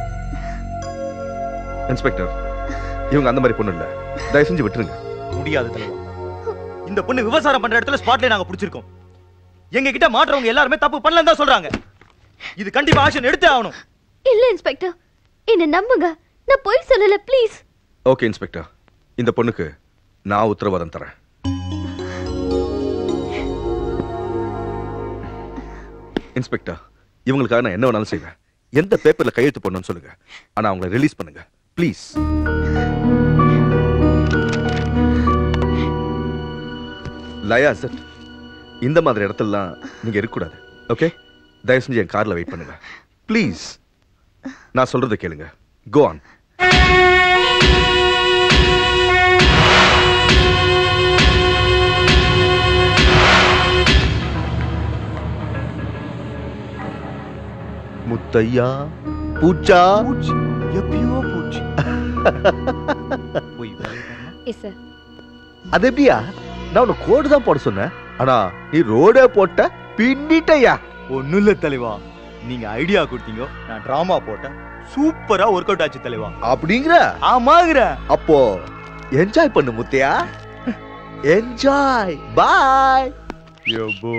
இன்ஸ்பெக்டர் இவங்க அந்த மாதிரி பொண்ணு இல்ல தயவு செஞ்சு விட்டுருங்க முடியாது தலைவா இந்த பொண்ணு விவசாயம் பண்ற இடத்துல ஸ்பாட்ல நாங்க பிடிச்சிருக்கோம் எங்க கிட்ட மாற்றவங்க எல்லாருமே தப்பு பண்ணலன்னு தான் சொல்றாங்க இது கண்டிப்பா ஆக்ஷன் எடுத்தே ஆகணும் இல்ல இன்ஸ்பெக்டர் என்ன நம்புங்க நான் பொய் சொல்லல ப்ளீஸ் ஓகே இன்ஸ்பெக்டர் இந்த பொண்ணுக்கு நான் உத்தரவாதம் தரேன் இன்ஸ்பெக்டர் இவங்களுக்காக நான் என்ன வேணாலும் செய்வேன் எந்த பேப்பர்ல கையெழுத்து போடணும்னு சொல்லுங்க ஆனா அவங்கள ரிலீஸ் பண்ணுங்க ப்ளீஸ் லயா சார் இந்த மாதிரி இடத்துலலாம் நீங்க இருக்கக்கூடாது ஓகே தயவு செஞ்சு என் கார்ல வெயிட் பண்ணுங்க ப்ளீஸ் நான் சொல்றதை கேளுங்க கோ ஆன் முத்தையா பூச்சா எப்பயோ பூச்சி எஸ் சார் அது எப்படியா நான் உனக்கு கோடு தான் போட சொன்னேன் ஆனா நீ ரோடே போட்ட பின்னிட்டயா ஒண்ணும் இல்ல தலைவா நீங்க ஐடியா கொடுத்தீங்க நான் டிராமா போட்டேன் சூப்பரா ஒர்க் அவுட் ஆச்சு தலைவா அப்படிங்கிற ஆமாங்கிற அப்போ என்ஜாய் பண்ணு முத்தையா என்ஜாய் பாய் யோபோ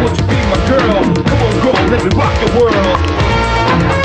won't you be my girl? Come on, girl, let me rock your world.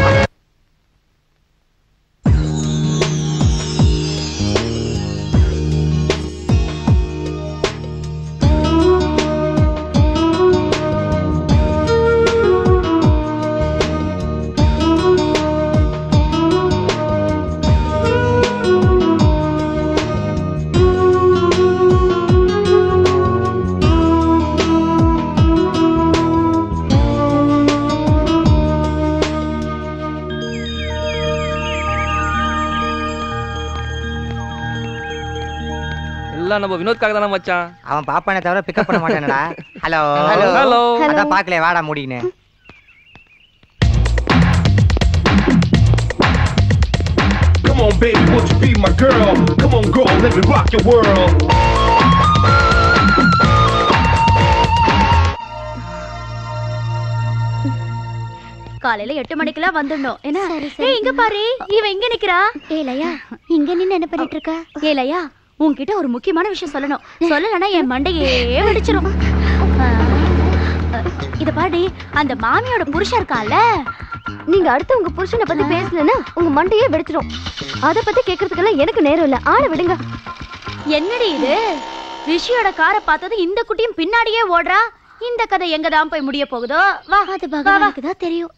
எல்லாம் நம்ம வினோத்காக தானே மச்சான் அவன் பாப்பானே தவிர பிக்கப் பண்ண மாட்டானடா ஹலோ Hello. Hello. அதான் பாக்கல வாடா முடின்னு Come on, baby, won't you be my girl? Come on, girl, let me rock your world. காலையில எட்டு மணிக்கெல்லாம் வந்துடணும் என்ன ஏய் இங்க பாரு இவ எங்க நிக்கிறா ஏலையா இங்க நின்னு என்ன பண்ணிட்டு இருக்க ஏலையா உன்கிட்ட ஒரு முக்கியமான விஷயம் சொல்லணும் சொல்லலன்னா என் மண்டையே வெடிச்சிரும் ஆ, இத பாடி அந்த மாமியோட புருஷன் இருக்கால நீங்க அடுத்து உங்க புருஷனை பத்தி பேசலன்னா உங்க மண்டையே வெடிச்சிடும் அத பத்தி கேக்குறதுக்கெல்லாம் எனக்கு நேரம் இல்ல ஆள விடுங்க என்னடி இது ரிஷியோட காரை பார்த்தது இந்த குட்டியும் பின்னாடியே ஓடுறா இந்த கதை எங்க தான் போய் முடிய போகுதோ வா அது பகவானுக்கு தான் தெரியும்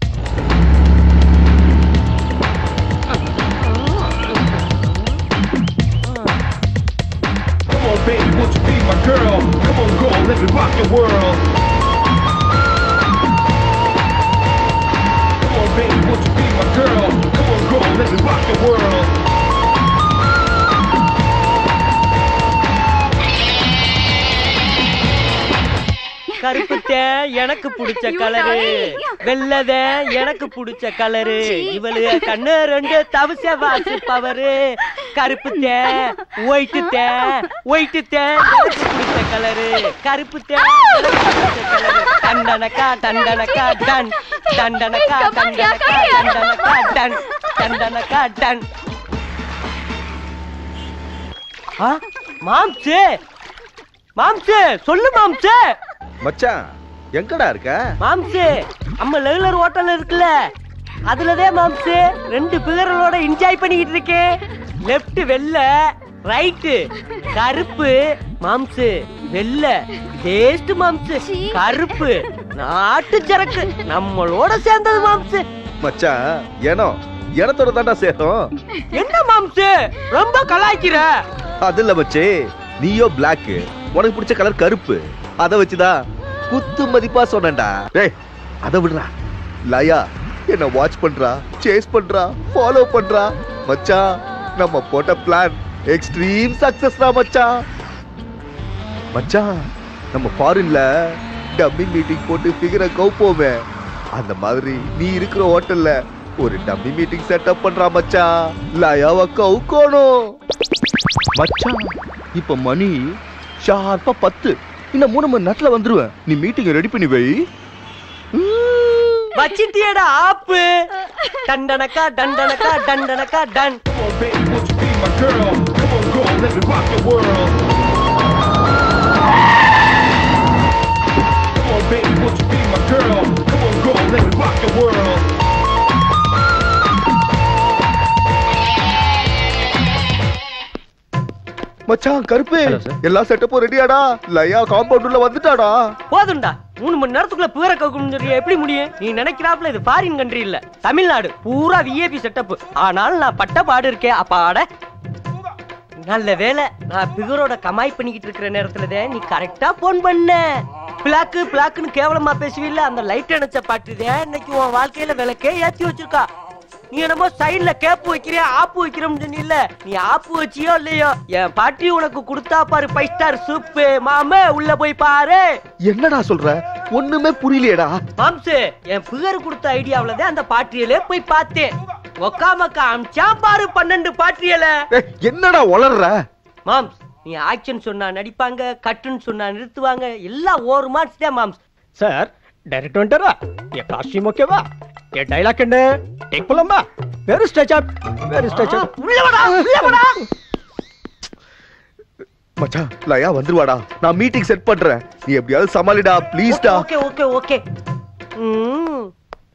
Come on, baby, won't you be my girl? Come on, girl, let me rock your world. Come on, baby, won't you be my girl? Come on, girl, let me rock your world. கருப்புத்த எனக்கு பிடிச்ச colour வெள்ளத எனக்கு பிடிச்ச colour இவளு கண்ணு ரெண்டு தவிச Vasu power கருப்புத்த ஒயிட்டுத்த ஒயிட்டுத்த எனக்கு பிடிச்ச colour கருப்புத்த எனக்கு பிடிச்ச கலரு தண்டனக்கா தண்டனக்கா டன் தண்டனக்கா தண்டனக்கா தண்டனக்கா டன் தண்டனக்கா டன் ஆ, மாம்சு மாம்சு சொல்லு மாம்சு மச்சான் எங்கடா இருக்க மாம்சு நம்ம லெகுலர் ஹோட்டல் இருக்குல்ல அதுலதான் மாம்சு ரெண்டு பிகர்களோட என்ஜாய் பண்ணிக்கிட்டு இருக்கேன் லெஃப்ட் வெள்ள ரைட்டு கருப்பு மாம்சு வெள்ள டேஸ்ட் மாம்சு கருப்பு நாட்டு சரக்கு நம்மளோட சேர்ந்தது மாம்சு மச்சான் ஏனோ எனத்தோட தாண்டா சேரும் என்ன மாம்சு ரொம்ப கலாய்க்கிற அதுல வச்சே நீயோ பிளாக் உனக்கு பிடிச்ச கலர் கருப்பு அத வச்சுதான் குத்து மதிப்பா சொன்னேன்டா டேய் அத விடுறா லயா என்ன வாட்ச் பண்றா சேஸ் பண்றா ஃபாலோ பண்றா மச்சான் நம்ம போட்ட பிளான் எக்ஸ்ட்ரீம் சக்சஸ்டா மச்சான் மச்சான் நம்ம ஃபாரின்ல டப்பிங் மீட்டிங் போட்டு ஃபிகரை கவுப்போமே அந்த மாதிரி நீ இருக்கிற ஹோட்டல்ல ஒரு டம்மி மீட்டிங் செட்டப் பண்றா மச்சான் லயாவ கவுக்கோணும் மச்சான் இப்ப மணி ஷார்ப்பா பத்து இன்னும் மூணு மணி நேரத்துல வந்துருவேன் நீ மீட்டிங் ரெடி பண்ணி வை வச்சிட்டியடா ஆப்பு டண்டனக்கா டண்டனக்கா டண்டனக்கா டன் My girl, come on, girl, let me rock your world. Come on, baby, won't you be my girl? Come on, girl, let me rock your world. மச்சான் கருப்பு எல்லா செட்டப்பும் ரெடியாடா லயா காம்பவுண்ட் உள்ள வந்துட்டாடா போதும்டா மூணு மணி நேரத்துக்குள்ள பிகர கவுக்கணும் எப்படி முடியும் நீ நினைக்கிறாப்ல இது ஃபாரின் கண்ட்ரி இல்ல தமிழ்நாடு பூரா விஏபி செட்டப் ஆனாலும் நான் பட்ட பாடு இருக்கே அப்பாட நல்ல வேலை நான் பிகரோட கமாய் பண்ணிக்கிட்டு இருக்கிற நேரத்துல தான் நீ கரெக்டா போன் பண்ண பிளாக்கு பிளாக்குன்னு கேவலமா பேசுவீல்ல அந்த லைட் அணைச்ச பாட்டுதான் இன்னைக்கு உன் வாழ்க்கையில விளக்கே ஏத்தி வச்சிருக்கா நீ என்னமோ சைடுல கேப்பு வைக்கிறியா ஆப்பு வைக்கிறோம்னு சொன்னில்ல நீ ஆப்பு வச்சியோ இல்லையோ என் பாட்டி உனக்கு கொடுத்தா பாரு ஃபைவ் ஸ்டார் சூப்பு மாமே உள்ள போய் பாரு என்னடா சொல்ற ஒண்ணுமே புரியலையேடா மாம்சு என் பிகர் கொடுத்த ஐடியாவுல தான் அந்த பாட்டியலே போய் பார்த்தேன் ஒக்காம காமிச்சா பாரு பன்னெண்டு பாட்டியல ஏய், என்னடா உளர்ற மாம்ஸ் நீ ஆக்ஷன் சொன்னா நடிப்பாங்க கட்டுன்னு சொன்னா நிறுத்துவாங்க எல்லாம் ஒரு மார்க்ஸ் தான் மாம்ஸ் சார் டைரக்ட் வந்துட்டாரா என் காஸ்டியூம் ஓகேவா என் டைலாக் என்ன டேக் போலாமா very stretch up very stretch up உள்ள வாடா உள்ள வாடா மச்சான் லயா வந்துருவாடா நான் மீட்டிங் செட் பண்றேன் நீ எப்படியாவது சமாளிடா ப்ளீஸ்டா ஓகே ஓகே ஓகே ம்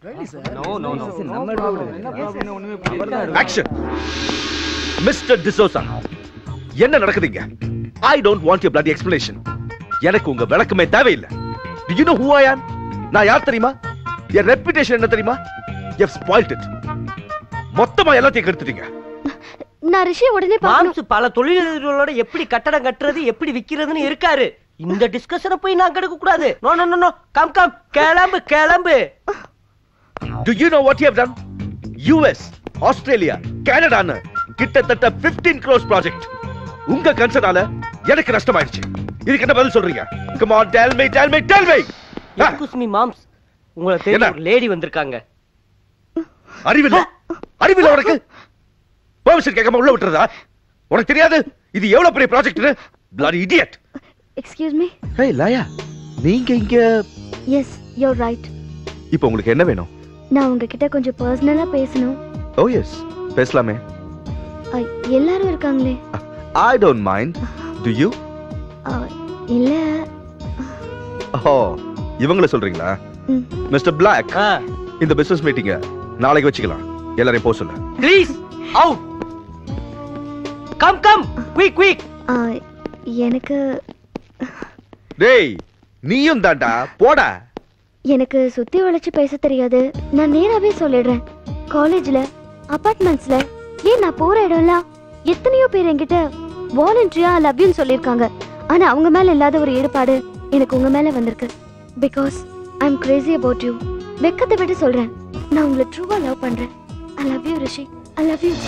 ஆக்ஷன் மிஸ்டர் டிசோசா என்ன நடக்குதுங்க I don't want you bloody explanation எனக்கு உங்க விளக்கமே தேவையில்லை Do you know who I am நான் யார் தெரியுமா என் ரெப்புடேஷன் என்ன தெரியுமா you've spoiled it மொத்தமா எல்லாத்தையும் கெடுத்துட்டீங்க நான் ரிஷி உடனே பார்க்கணும் மாம்சு பல தொழிலதிபர்களோட எப்படி கட்டடம் கட்டுறது எப்படி விக்கிறதுன்னு இருக்காரு இந்த டிஸ்கஷனை போய் நான் கெடுக்க கூடாது no no no no come come கிளம்பு கிளம்பு Do you know what you have done? US, Australia கனடான்னு கிட்டத்தட்ட 15 crores ப்ராஜெக்ட் உங்க கன்சர்னால எனக்கு நஷ்டமாயிடுச்சு இதுக்கு என்ன பதில் சொல்றீங்க come on tell me tell me tell me excuse me மாம்ஸ் உங்களை தெரிஞ்ச ஒரு லேடி வந்திருக்காங்க அறிவில்ல அறிவில்ல உனக்கு பெர்மிஷன் கேட்காம உள்ள விட்டுறதா உனக்கு தெரியாது இது எவ்வளவு பெரிய ப்ராஜெக்ட்னு bloody idiot excuse me hey Laya நீங்க இங்க எஸ் யூர் ரைட் இப்போ உங்களுக்கு என்ன வேணும் நான் உங்ககிட்ட கொஞ்சம் பர்சனலா பேசணும் ஓ எஸ் பேசலாமே அ, எல்லாரும் இருக்காங்களே I don't mind to you uh, இல்ல ஓ இவங்கள சொல்றீங்களா ம். மிஸ்டர் பிளாக் இந்த பிசினஸ் மீட்டிங்க நாளைக்கு வச்சுக்கலாம் எல்லாரையும் போக சொல்லு please out come come quick quick uh, எனக்கு டேய் நீயும் தாண்டா போடா எனக்கு சுத்தி வளைச்சு பேச தெரியாது நான் நேராவே சொல்லிடுறேன் காலேஜ்ல அபார்ட்மெண்ட்ஸ்ல ஏன் நான் போற இடம்லாம் எத்தனையோ பேர் என்கிட்ட வாலண்டரியா லவ் யூன்னு சொல்லியிருக்காங்க ஆனா அவங்க மேல இல்லாத ஒரு ஈடுபாடு எனக்கு உங்க மேல வந்திருக்கு because I am crazy about you வெக்கத்தை விட்டு சொல்றேன் நான் உங்களை ட்ரூவா லவ் பண்றேன் I love you Rishi I love you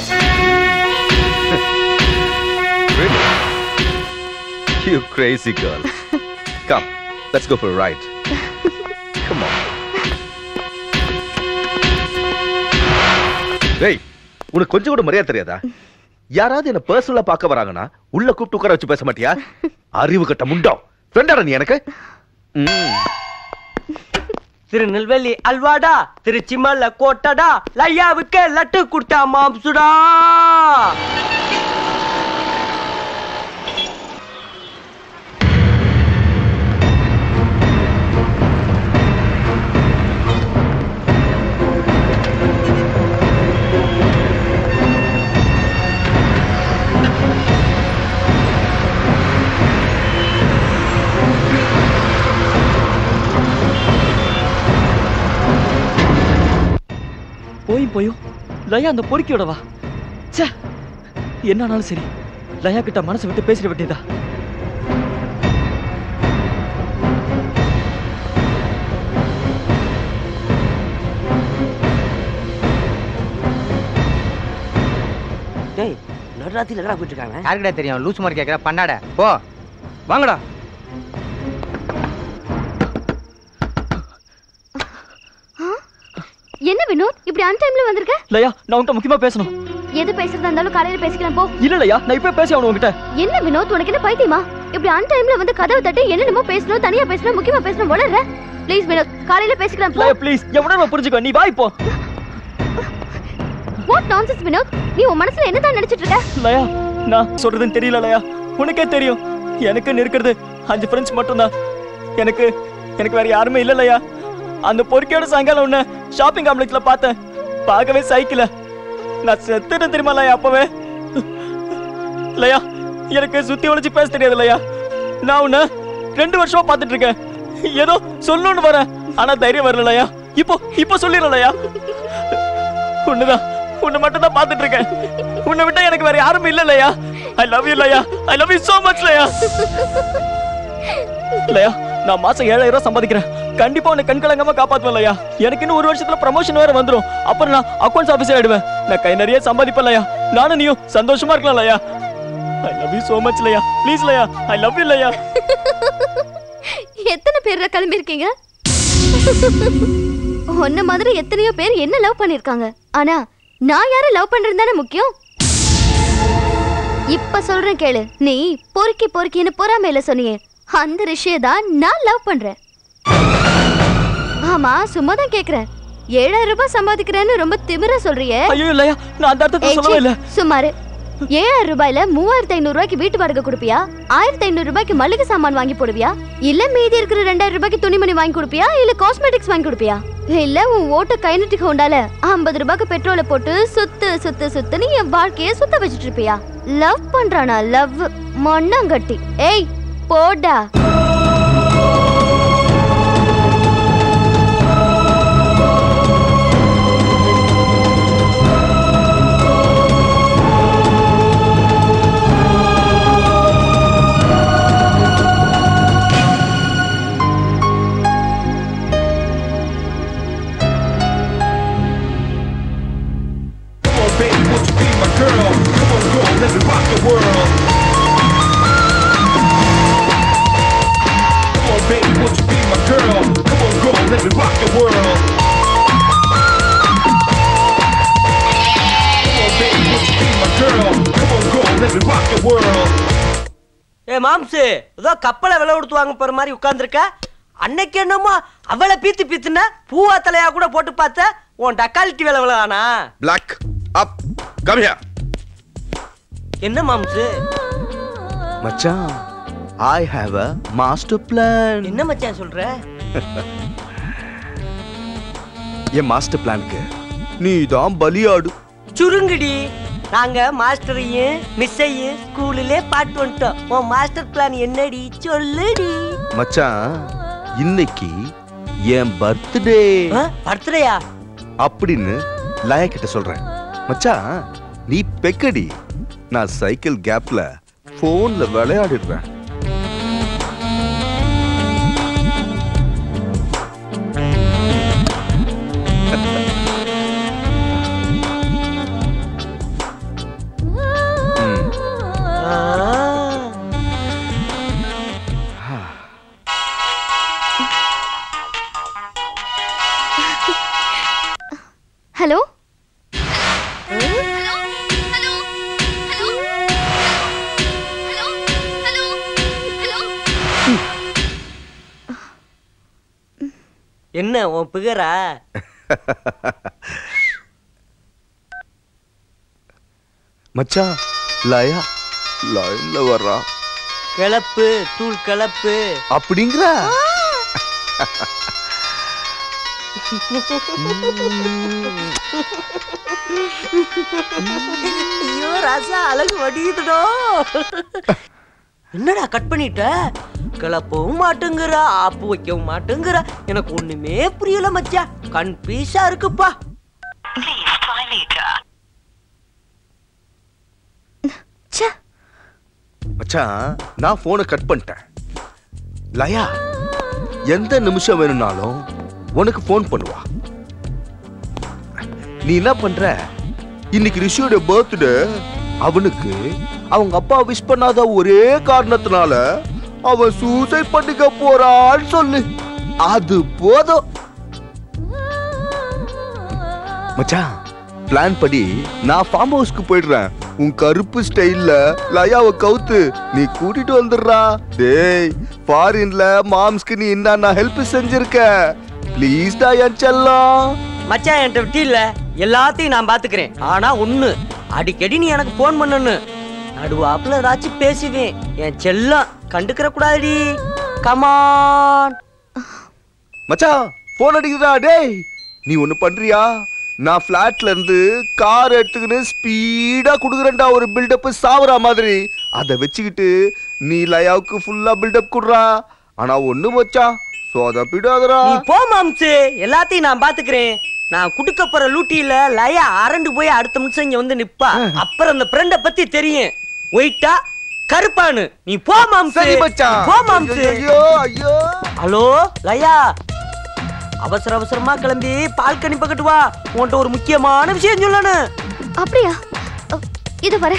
Really? You crazy girl. Come, let's go for a ride. Come on. டேய் உனக்கு கொஞ்சம் கூட மரியாதை தெரியாதா யாராவது என்ன பர்சனலா பார்க்க வராங்கன்னா உள்ள கூப்பிட்டு உட்கார வச்சு பேச மாட்டியா அறிவு கட்ட முண்டம் ஃப்ரெண்டாடா நீ எனக்கு ம். திருநெல்வேலி அல்வாடா திருச்சிமல்ல கோட்டடா லையாவுக்கு லட்டு கொடுத்தா மாம்சுடா போயும் போயும் லயா அந்த பொறுக்கியோட வா ச்சே என்ன ஆனாலும் சரி லயா கிட்ட மனசை விட்டு பேசிட வேண்டியதா டேய் நடுராத்திரில என்னடா போயிட்டு இருக்காங்க யாருக்கிட்ட தெரியும் லூஸ் மாதிரி கேட்குற பண்ணாட போ வாங்கடா என்ன வினோத் இப்படி அன்டைம்ல வந்திருக்க லயா நான் உன்கிட்ட முக்கியமா பேசணும் எது பேசுறதா இருந்தாலும் காலையில பேசிக்கலாம் போ இல்ல லயா நான் இப்ப பேசி ஆகணும் உன்கிட்ட என்ன வினோத் உனக்கு என்ன பைத்தியமா இப்படி அன்டைம்ல வந்து கதவை தட்டி என்னென்னமோ பேசணும் தனியா பேசணும் முக்கியமா பேசணும் வளர்ற ப்ளீஸ் வினோத் காலையில பேசிக்கலாம் போ லயா ப்ளீஸ் என் உணர்வை புரிஞ்சுக்கோ நீ வா இப்போ வாட் நான்சென்ஸ் வினோத் நீ உன் மனசுல என்னதான் நினைச்சிட்டு இருக்க லயா நான் சொல்றதுன்னு தெரியல லயா உனக்கே தெரியும் எனக்கு இருக்கிறது அஞ்சு ஃப்ரெண்ட்ஸ் மட்டும்தான் எனக்கு எனக்கு வேற யாருமே இல்ல லயா அந்த பொறுக்கையோட சாயங்காலம் உன்ன ஷாப்பிங் காம்ப்ளெக்ஸ்ல பார்த்தேன் பார்க்கவே சைக்கிள நான் செத்துட்டேன் தெரியுமா லயா அப்பவே லயா எனக்கு சுத்தி ஒளிச்சு பேச தெரியாது லயா நான் உன்ன ரெண்டு வருஷமா பார்த்துட்டு இருக்கேன் ஏதோ சொல்லணும்னு வரேன் ஆனா தைரியம் வரல லயா இப்போ இப்போ சொல்லிடுறேன் லயா உன்னுதான் உன்னை மட்டும் தான் பார்த்துட்டு இருக்கேன் உன்னை விட்டா எனக்கு வேற யாரும் இல்ல லயா I love you Laya I love you so much லயா லயா நான் மாசம் ஏழாயிரம் ரூபாய் சம்பாதிக்கிறேன் கண்டிப்பா உன்னை கண்கலங்காம காப்பாத்துவேன் லயா எனக்கு இன்னும் ஒரு வருஷத்துல ப்ரமோஷன் வேற வந்துரும் அப்புறம் நான் அக்கௌண்ட்ஸ் ஆபீசர் ஆயிடுவேன் நான் கை நிறைய சம்பாதிப்பேன் லயா நானும் நீயும் சந்தோஷமா இருக்கலாம் Laya I love you so much Laya please Laya I love you லயா எத்தனை பேர் கிளம்பி இருக்கீங்க உன்ன மாதிரி எத்தனையோ பேர் என்ன லவ் பண்ணிருக்காங்க ஆனா நான் யாரை லவ் பண்றது தானே முக்கியம் இப்ப சொல்றேன் கேளு நீ பொறுக்கி பொறுக்கின்னு பொறாமையில சொன்னியே அந்த ரிஷிய தான் நான் லவ் பண்றேன் ஆமா சும்மா தான் கேக்குறேன் ஏழாயிரம் ரூபாய் சம்பாதிக்கிறேன்னு ரொம்ப திமிரா சொல்றியே ஐயோ லயா நான் அந்த அர்த்தத்தை ஏய், சொல்லவே சீ, இல்ல சுமாரு ஏழாயிரம் ரூபாயில மூவாயிரத்தி ஐநூறு ரூபாய்க்கு வீட்டு வாடகை கொடுப்பியா ஆயிரத்தி ஐநூறு ரூபாய்க்கு மளிகை சாமான் வாங்கி போடுவியா இல்ல மீதி இருக்கிற ரெண்டாயிரம் ரூபாய்க்கு துணிமணி வாங்கி கொடுப்பியா இல்ல காஸ்மெட்டிக்ஸ் வாங்கி கொடுப்பியா இல்ல உன் ஓட்ட கைனட்டிக் ஹோண்டால ஐம்பது ரூபாய்க்கு பெட்ரோலை போட்டு சுத்து சுத்து சுத்துன்னு என் வாழ்க்கைய சுத்த வச்சுட்டு இருப்பியா லவ் பண்றானா லவ் மண்ணாங்கட்டி ஏய் போடா Come on, baby, won't you be my girl? Come on, go, let me rock the world. Come on, baby, won't you be my girl? Come on, go, let me rock the world. Come on, baby, won't you be my girl? Come on, go, let me rock the world. ஏ மாம்சு ஏதோ கப்பலை விலை கொடுத்து வாங்க போற மாதிரி உட்கார்ந்திருக்க அன்னைக்கு என்னமோ அவளை பீத்து பீத்துன பூவா தலையா கூட போட்டு பார்த்த உன் டக்காலிட்டி விலை விளையானா Black up. Come here. என்ன மாம்சு மச்சான் I have a master plan என்ன மச்சான் சொல்ற என் மாஸ்டர் பிளானுக்கு நீ தான் பலியாடு சுருங்குடி நாங்க மாஸ்டரையும் மிஸ்ஸையும் ஸ்கூலிலே பாட்டு வந்துட்டோம் உன் மாஸ்டர் பிளான் என்னடி சொல்லுடி மச்சான் இன்னைக்கு என் பர்த்டே பர்த்டேயா அப்படின்னு லயா கிட்ட சொல்றேன் மச்சான் நீ பெக்கடி நான் சைக்கிள் கேப்ல போன்ல விளையாடிடுறேன் ஹலோ என்ன உன் பிகரா மச்சான் லயா லைன்ல வர்றா கிளப்பு தூள் கிளப்பு அப்படிங்கிற ஐயோ ராசா அழகு வடியுதுடோ என்னடா கட் பண்ணிட்ட கிளப்பவும் மாட்டேங்கிறா ஆப்பு வைக்கவும் மாட்டேங்கிறா எனக்கு ஒண்ணுமே புரியல மச்சா கன்ஃபியூஸா இருக்குப்பா மச்சான் நான் போனை கட் பண்ணிட்டேன் லயா எந்த நிமிஷம் வேணும்னாலும் உனக்கு ஃபோன் பண்ணுவா நீ என்ன பண்ற இன்னைக்கு ரிஷியோட பர்த்டே அவனுக்கு அவங்க அப்பா விஷ் பண்ணாத ஒரே காரணத்தினால அவன் சூசைட் பண்ணிக்க போறான்னு சொல்லு அது போதும் மச்சான் பிளான் படி நான் ஃபார்ம் ஹவுஸ்க்கு போயிடுறேன் உன் கருப்பு ஸ்டைல்ல லயாவை கவுத்து நீ கூட்டிட்டு வந்துடுறா டேய் ஃபாரின்ல மாம்ஸ்க்கு நீ என்ன ஹெல்ப் செஞ்சிருக்க ப்ளீஸ்டா என் செல்லம் மச்சான் என்கிட்ட விட்டு இல்ல எல்லாத்தையும் நான் பாத்துக்கிறேன் ஆனா ஒண்ணு அடிக்கடி நீ எனக்கு போன் பண்ணனு நடுவாப்புல ஏதாச்சும் பேசுவேன் என் செல்லம் கண்டுக்கிற கூடாதுடி கமான் மச்சான் போன் அடிக்குதா டேய் நீ ஒண்ணு பண்றியா நான் ஃபிளாட்ல இருந்து கார் எடுத்துக்கின்னு ஸ்பீடா குடுக்குறேன்டா ஒரு பில்டப் சாவுற மாதிரி அதை வச்சுக்கிட்டு நீ லயாவுக்கு ஃபுல்லா பில்டப் குடுறா ஆனா ஒண்ணு மச்சான் சொதப்பிடாதடா நீ போ மாம்சு எல்லாத்தையும் நான் பாத்துக்கிறேன் நான் குடுக்க போற லூட்டியில லயா அரண்டு போய் அடுத்த நிமிஷம் இங்க வந்து நிப்பா அப்புறம் அந்த ஃப்ரெண்ட பத்தி தெரியும் ஒயிட்டா கருப்பானு நீ போ மாம்சு சரி மச்சான். நீ போ மாம்சு ஐயோ ஐயோ ஹலோ லயா அவசர அவசரமா கிளம்பி பால் கனி பக்கத்து வா உன்கிட்ட ஒரு முக்கியமான விஷயம் சொல்லணும் அப்படியா அ, இது வர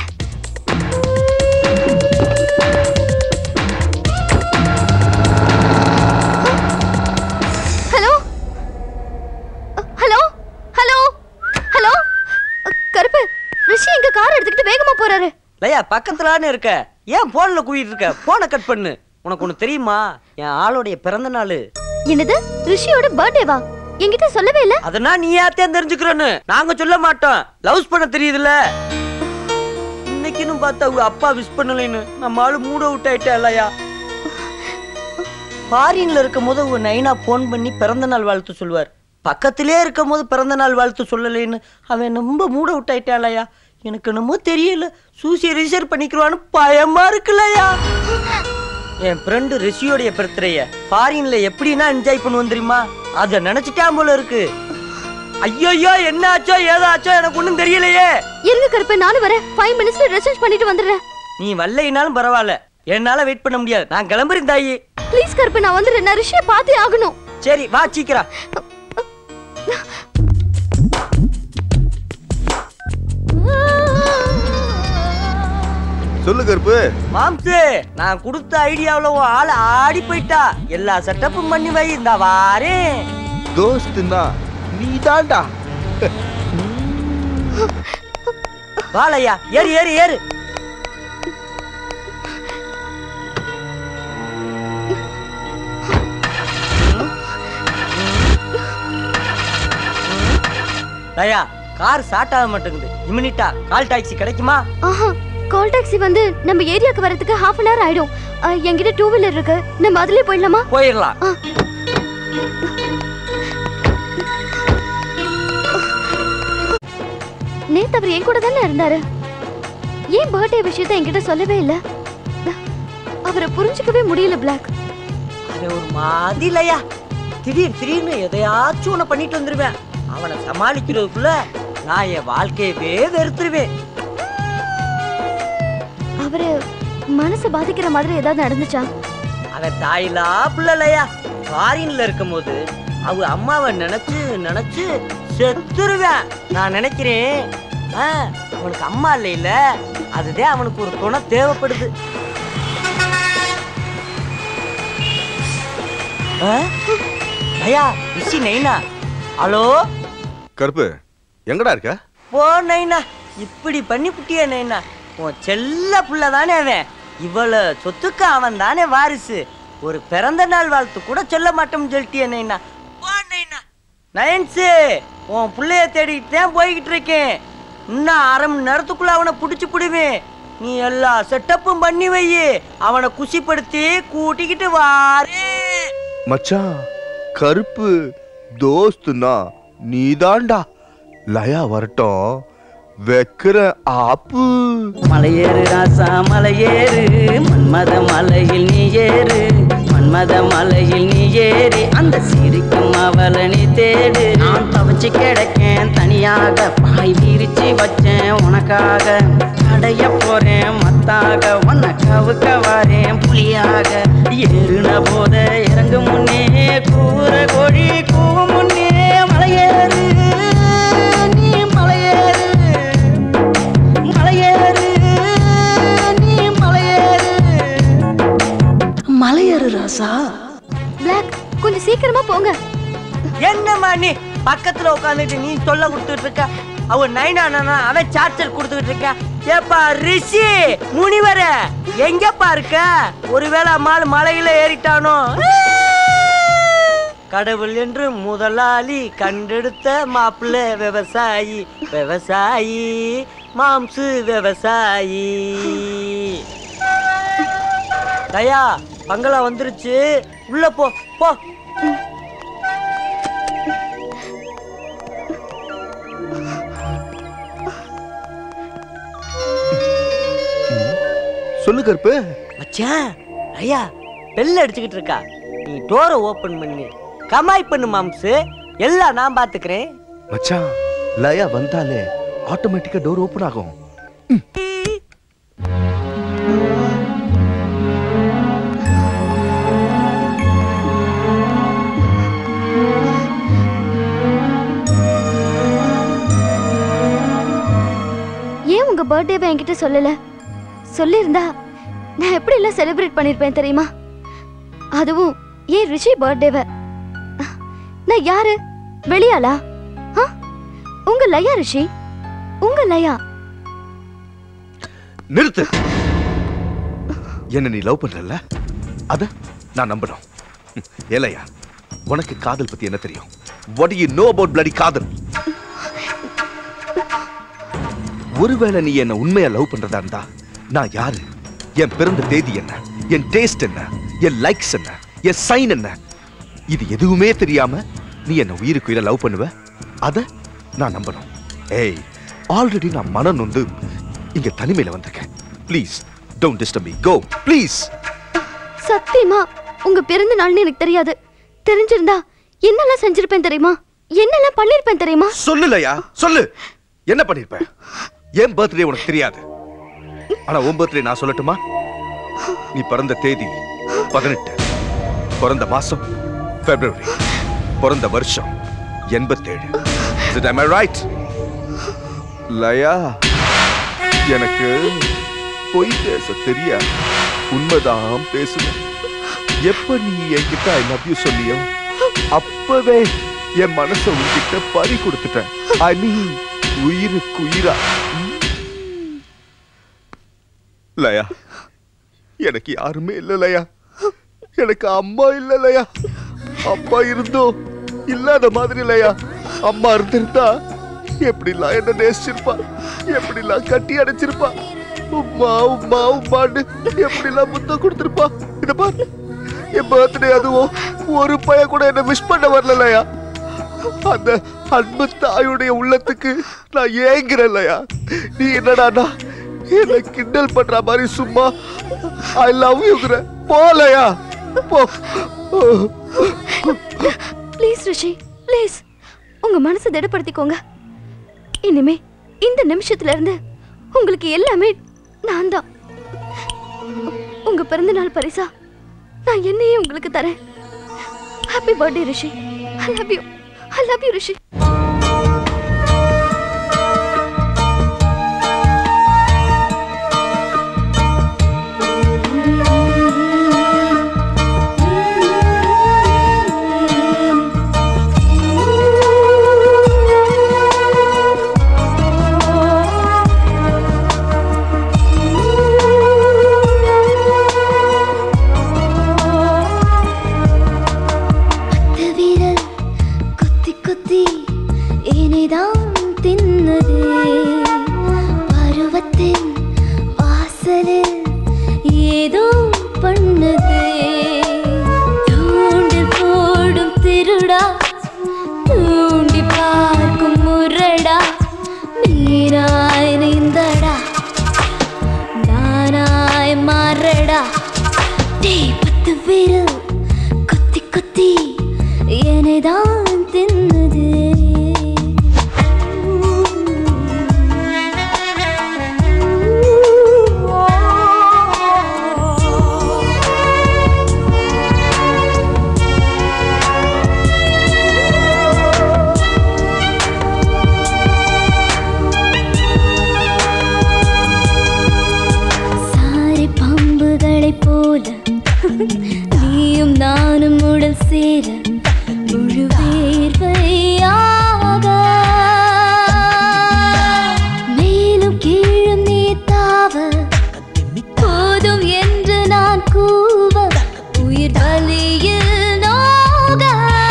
ஹலோ அ, ஹலோ ஹலோ ஹலோ அ, கருப்பு ரிஷி எங்க கார் எடுத்துக்கிட்டு வேகமா போறாரு லயா பக்கத்துலான்னு இருக்க ஏன் போன்ல கூவிட்டு இருக்க போனை கட் பண்ணு உனக்கு ஒண்ணு தெரியுமா என் ஆளுடைய பிறந்த நாள் என்னது ரிஷியோட பர்த்டேவா என்கிட்ட சொல்லவே இல்ல அதனா நீ யாத்தையும் தெரிஞ்சுக்கிறோன்னு நாங்க சொல்ல மாட்டோம் லவ்ஸ் பண்ண தெரியுதுல்ல இன்னைக்கு வைக்கணும் பார்த்தா அவங்க அப்பா விஷ் பண்ணலைன்னு நம்ம ஆளு மூட் அவுட் ஆயிட்டா இல்லையா ஃபாரின்ல இருக்கும் போது உங்க நைனா ஃபோன் பண்ணி பிறந்த நாள் வாழ்த்து சொல்லுவார் பக்கத்திலே இருக்கும் போது பிறந்த நாள் வாழ்த்து சொல்லலைன்னு அவன் ரொம்ப மூட் அவுட் ஆயிட்டா இல்லையா எனக்கு என்னமோ தெரியல சூசியை ரிஜிஸ்டர் பண்ணிக்கிறான்னு பயமா இருக்குல்லயா என் ஃப்ரெண்டு ரிஷியோடைய பர்த்டேய ஃபாரின்ல எப்படின்னா என்ஜாய் பண்ணுவோம் தெரியுமா அதை நினைச்சிட்டா போல இருக்கு ஐயோ என்ன ஆச்சோ ஏதோ ஆச்சோ எனக்கு ஒண்ணும் தெரியலையே இருங்க கருப்பு நானும் வரேன் ஃபைவ் மினிட்ஸ்ல ரிசர்ச் பண்ணிட்டு வந்துடுறேன் நீ வரலைனாலும் பரவாயில்ல என்னால வெயிட் பண்ண முடியாது நான் கிளம்புறேன் தாயி ப்ளீஸ் கருப்பு நான் வந்துடுறேன் நான் ரிஷியை பார்த்தே ஆகணும் சரி வா சீக்கிரம் சொல்லு கருப்பு மாம்சு நான் கொடுத்த ஐடியாவுல உன் ஆள் ஆடி போயிட்டா எல்லா செட்டப்பும் பண்ணி வை இந்த வாரேன் தோஸ்துன்னா நீ தாண்டா வாழையா ஏறு ஏறு ஏறு தயா கார் ஸ்டார்ட் ஆக மாட்டேங்குது இமினிட்டா கால் டாக்ஸி கிடைக்குமா ஆஹா கால் டாக்ஸி வந்து நம்ம ஏரியாக்கு வரதுக்கு ஹாஃப் அன் ஹவர் ஆயிடும் அஹ், என்கிட்ட டூ வீலர் இருக்கு நம்ம அதுலயே போயிடலாமா போயிடலாம் நேத்து அவர் என் கூட தானே இருந்தாரு ஏன் பர்த்டே விஷயத்தை என்கிட்ட சொல்லவே இல்ல அவரை புரிஞ்சுக்கவே முடியல பிளாக் அவன் ஒரு மாதிரி இல்லையா திடீர் திடீர்னு எதையாச்சும் ஒண்ணு பண்ணிட்டு வந்துருவேன் அவனை சமாளிக்கிறதுக்குள்ள நான் என் வாழ்க்கையவே வெறுத்துருவேன் அவரு மனசு பாதிக்கிற மாதிரி ஏதாவது நடந்துச்சா அவன் தாயிலா பிள்ளையா ஃபாரின்ல இருக்கும்போது அவ அம்மாவை நினைச்சு நினைச்சு செத்துருவேன் நான் நினைக்கிறேன் ஆ, அவனுக்கு அம்மா இல்லைல்ல அதுதான் அவனுக்கு ஒரு துணை தேவைப்படுது ஆ? ஐயா ரிஷி நைனா ஹலோ கருப்பு எங்கடா இருக்க போ நைனா இப்படி பண்ணி புட்டிய நைனா உன் செல்ல புள்ள தானே அவன் இவ்வளவு சொத்துக்கு அவன் தானே வாரிசு ஒரு பிறந்த நாள் வாழ்த்து கூட சொல்ல மாட்டோம்னு சொல்லிட்டிய நைனா போ நைனா நயன்ஸு உன் புள்ளைய தேடிட்டு தான் போய்கிட்டு இருக்கேன் இன்னும் அரை மணி நேரத்துக்குள்ள அவனை பிடிச்சி பிடுவேன் நீ எல்லா செட்டப்பும் பண்ணி வை அவனை குஷிப்படுத்தி கூட்டிக்கிட்டு வாரே மச்சான் கருப்பு தோஸ்துன்னா நீ தாண்டா லயா வரட்டும் வைக்கிற ஆப்பு மலையேறு ராசா மலையேறு மன்மத மலையில் நீ ஏறு மன்மத மலையில் நீ ஏறி அந்த சிரிக்கும் அவளை நீ தேடு நான் தவச்சு கிடக்கேன் தனியாக பாய் விரிச்சு வச்சேன் உனக்காக அடைய போறேன் மத்தாக உன்னை கவுக்க வரேன் புலியாக ஏறுன போத இறங்கு முன்னே கூற கோழி கூவும் முன்னே மலையேறு நீ மலையேறு மலையேறு நீ மலையேறு மலையேறு ராசா பிளாக் கொஞ்சம் சீக்கிரமா போங்க என்னம்மா நீ பக்கத்துல உட்காந்துட்டு நீ தொல்லை கொடுத்துட்டு இருக்க அவ நைனா நானா அவன் சார்ஜர் கொடுத்துக்கிட்டு இருக்க ஏப்பா ரிஷி முனிவர எங்கப்பா இருக்க ஒருவேளை அம்மாள் மலையில ஏறிட்டானோ கடவுள் என்று முதலாளி கண்டெடுத்த மாப்பிள்ளை விவசாயி விவசாயி மாம்சு விவசாயி தயா பங்களா வந்துருச்சு உள்ள போ போ சொல்லு கருப்பு மச்சான் ஐயா பெல் அடிச்சுக்கிட்டு இருக்கா நீ டோரை ஓபன் பண்ணு கமாய் பண்ணு மாம்சு எல்லாம் நான் பாத்துக்கிறேன் மச்சான் லயா வந்தாலே ஆட்டோமேட்டிக்கா டோர் ஓபன் ஆகும் ஏன் உங்க பர்த்டேவை என்கிட்ட சொல்லல சொல்லியிருந்தா நான் எப்படி எல்லாம் செலிப்ரேட் பண்ணிருப்பேன் தெரியுமா அதுவும் ஏன் ரிஷி பர்த்டேவை நான் யாரு வெளியாளா ஆ? உங்க லயா ரிஷி உங்க லயா நிறுத்து என்ன நீ லவ் பண்றல அத நான் நம்பணும் ம், ஏலையா உனக்கு காதல் பத்தி என்ன தெரியும் what you know about bloody காதல் ஒருவேளை நீ என்ன உண்மையா லவ் பண்றதா இருந்தா நான் யாரு என் பிறந்த தேதி என்ன என் டேஸ்ட் என்ன என் லைக்ஸ் என்ன என் சைன் என்ன இது எதுவுமே தெரியாம நீ என்ன உயிருக்கு உயிரை லவ் பண்ணுவ அத நான் நம்பணும் ஏய் ஆல்ரெடி நான் மனம் நொந்து இங்க தனிமையில வந்திருக்கேன் please don't disturb me go please சத்தியமா உங்க பிறந்த நாள்னு எனக்கு தெரியாது தெரிஞ்சிருந்தா என்னெல்லாம் செஞ்சிருப்பேன் தெரியுமா என்னெல்லாம் பண்ணிருப்பேன் தெரியுமா சொல்லுலையா சொல்லு என்ன பண்ணிருப்ப என் பர்த்டே உனக்கு தெரியாது ஆனா உன் பர்த்டே நான் சொல்லட்டுமா நீ பிறந்த தேதி பதினெட்டு பிறந்த மாசம் பிப்ரவரி பிறந்த வருஷம் எண்பத்தேழு Am I right? லயா எனக்கு பொய் பேச தெரியாது உண்மைதான் பேசுவேன் எப்ப நீ என்கிட்ட ஐ லவ் யூ சொன்னியோ அப்பவே என் மனச உன்கிட்ட பறி கொடுத்துட்டேன் ஐ மீன் உயிருக்கு உயிரா லயா எனக்கு யாருமே இல்ல லயா எனக்கு அம்மா இல்ல லயா அப்பா இருந்தோ இல்லாத மாதிரி லயா அம்மா இருந்திருந்தா எப்படிலாம் என்ன நேசிச்சிருப்பா எப்படிலாம் கட்டி அடைச்சிருப்பா உம்மா உம்மா உம்மான்னு எப்படிலாம் முத்தம் கொடுத்திருப்பா இத பாரு என் பர்த்டே அதுவும் ஒரு பைய கூட என்ன விஷ் பண்ண வரலையா அந்த அன்பு தாயுடைய உள்ளத்துக்கு நான் ஏங்குறேன்லையா நீ என்னடானா என்ன கிண்டல் பண்ற மாதிரி சும்மா ஐ லவ் யூங்கிற போலையா போ ப்ளீஸ் ரிஷி ப்ளீஸ் உங்க மனசை திடப்படுத்திக்கோங்க இனிமே இந்த நிமிஷத்துல இருந்து உங்களுக்கு எல்லாமே நான் தான் உங்க பிறந்த நாள் பரிசா நான் என்னையே உங்களுக்கு தரேன் happy birthday Rishi I love you I love you Rishi பத்து விரல் குத்தி குத்தி இனிதான் தின்னது பருவத்தின் வாசலில் ஏதோ பண்ணுது தூண்டில் போடும் திருடா தூண்டி பார்க்கும் முரடா நீராய் நீந்தடா நானாய் மாறடா டே பத்து விரல் கொத்தி கொத்தி என்னைதான் தின்னுது சாரி பம்புகளைப் போல நீயும் நானும் உடல் சேர முழு வேர்வையாக மேலும் கீழும் நீ தாவ போதும் என்று நான் கூவ உயிர் பலியில் நோக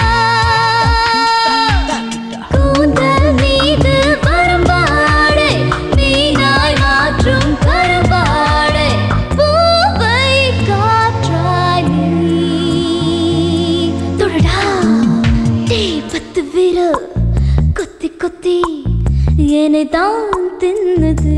கூந்தல் மீது வரும்பாடை மீனாய் மாற்றும் கரும்பாடை பூவை காற்றாய் நீ தொடடா டே பத்து விரல் கொத்தி கொத்தி என்னை தான் தின்னுது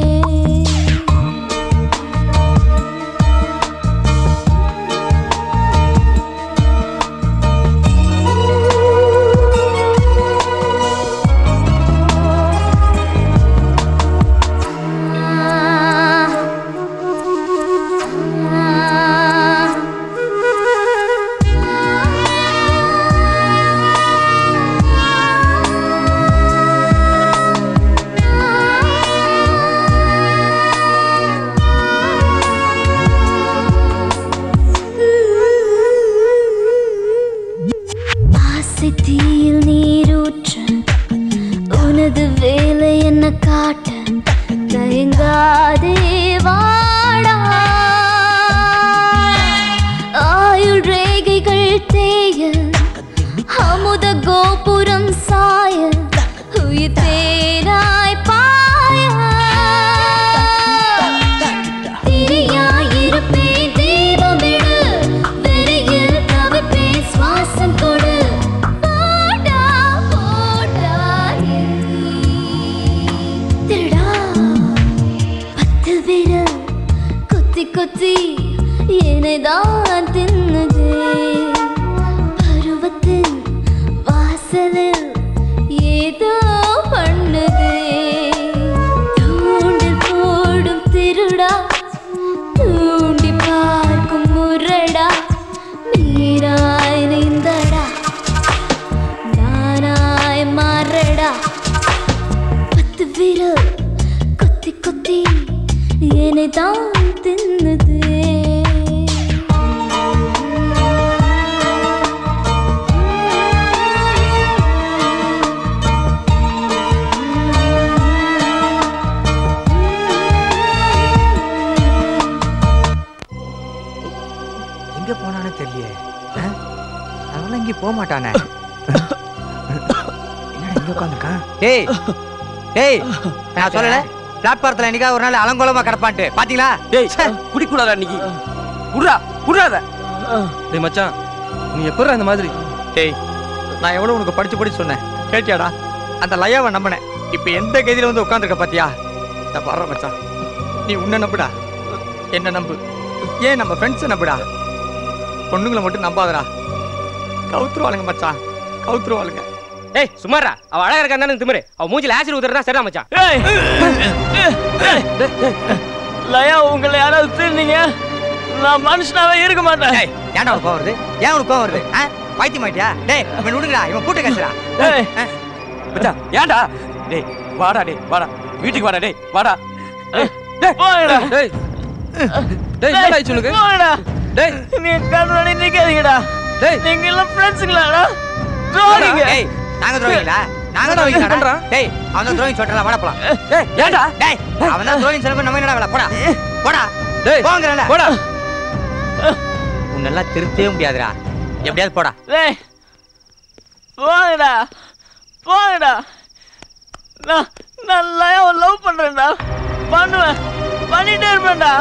ஆசை தீயில் நீரூற்ற உனது வேலை என்ன காட்ட தயங்காதே வாடா ஆயுள் ரேகைகள் தேய அமுத கோபுரம் சாய உயிர் தேனாய் பாய மனதில் ஏதோ பண்ணுதே தூண்டில் போடும் திருடா தூண்டி பார்க்கும் முரடா நீராய் நீந்தடா நானாய் மாறடா பத்து விரல் கொத்தி கொத்தி என்னை தான் தின்னுதே எங்க போனானே தெரியலையே ஆ? அவன்லாம் இங்கே போக மாட்டானே என்னடா இங்க உட்காந்துருக்கான் டேய் டேய் நான் சொல்லல பிளாட்பாரத்தில் என்னைக்கா ஒரு நாள் அலங்கோலமா கிடப்பான்ட்டு பாத்தீங்களா டேய் குடிக்கூடாதா இன்னைக்கு குடுறா குடுறாத டேய் மச்சான் நீ எப்பறா இந்த மாதிரி டேய் நான் எவ்வளவு உனக்கு படிச்சு படிச்சு சொன்னேன் கேட்டியாடா அந்த லயாவை நம்பினேன் இப்போ எந்த கதியில வந்து உட்காந்துருக்க பாத்தியா இந்த வர்ற மச்சான் நீ உன்னை நம்புடா என்ன நம்பு ஏன் நம்ம ஃப்ரெண்ட்ஸை நம்புடா பொண்ணுங்களை மட்டும் நம்பாதடா கவுத்துருவாளுங்க மச்சான் கவுத்துருவாளுங்க ஏய் சுமாரா அவ அழகா இருக்கா தானே திமிரு அவ மூஞ்சில ஆசிட் ஊத்துறதா சரிடா மச்சான் லயா உங்களை யாராவது திருநீங்க நான் மனுஷனாவே இருக்க மாட்டேன் ஏன்டா உனக்கு கோவம் வருது ஏன் உனக்கு கோவம் வருது ஆ பைத்தியம் ஆயிட்டியா டேய் இவன் விடுங்கடா இவன் பூட்டு கச்சுடா மச்சான் ஏன்டா டேய் வாடா டேய் வாடா வீட்டுக்கு வாடா டேய் வாடா டேய் போடா டேய் டேய் என்னடா ஆச்சு உனக்கு டேய் நீ கண்ணுடி நிக்காதீங்கடா டேய் நீங்க எல்லாம் ஃப்ரெண்ட்ஸுங்களாடா துரோகிங்க டேய் நாங்க துரோகிங்களா நாங்க என்னடா இவன் துரோகிங்களா பண்றான்? டேய் அவன் தான் துரோகி சொல்றா வாடா போலாம் டேய் ஏன்டா டேய் அவன் தான் துரோகி சொல்ல நம்ம என்னடா வேலை போடா போடா டேய் போங்கறல போடா உன்னெல்லாம் திருத்தவே முடியாதுடா எப்படியாவது போடா டேய் போங்கடா போங்கடா நான் நான் லயாவை லவ் பண்றேன்டா பண்ணுவேன் பண்ணிட்டே இருப்பேன்டா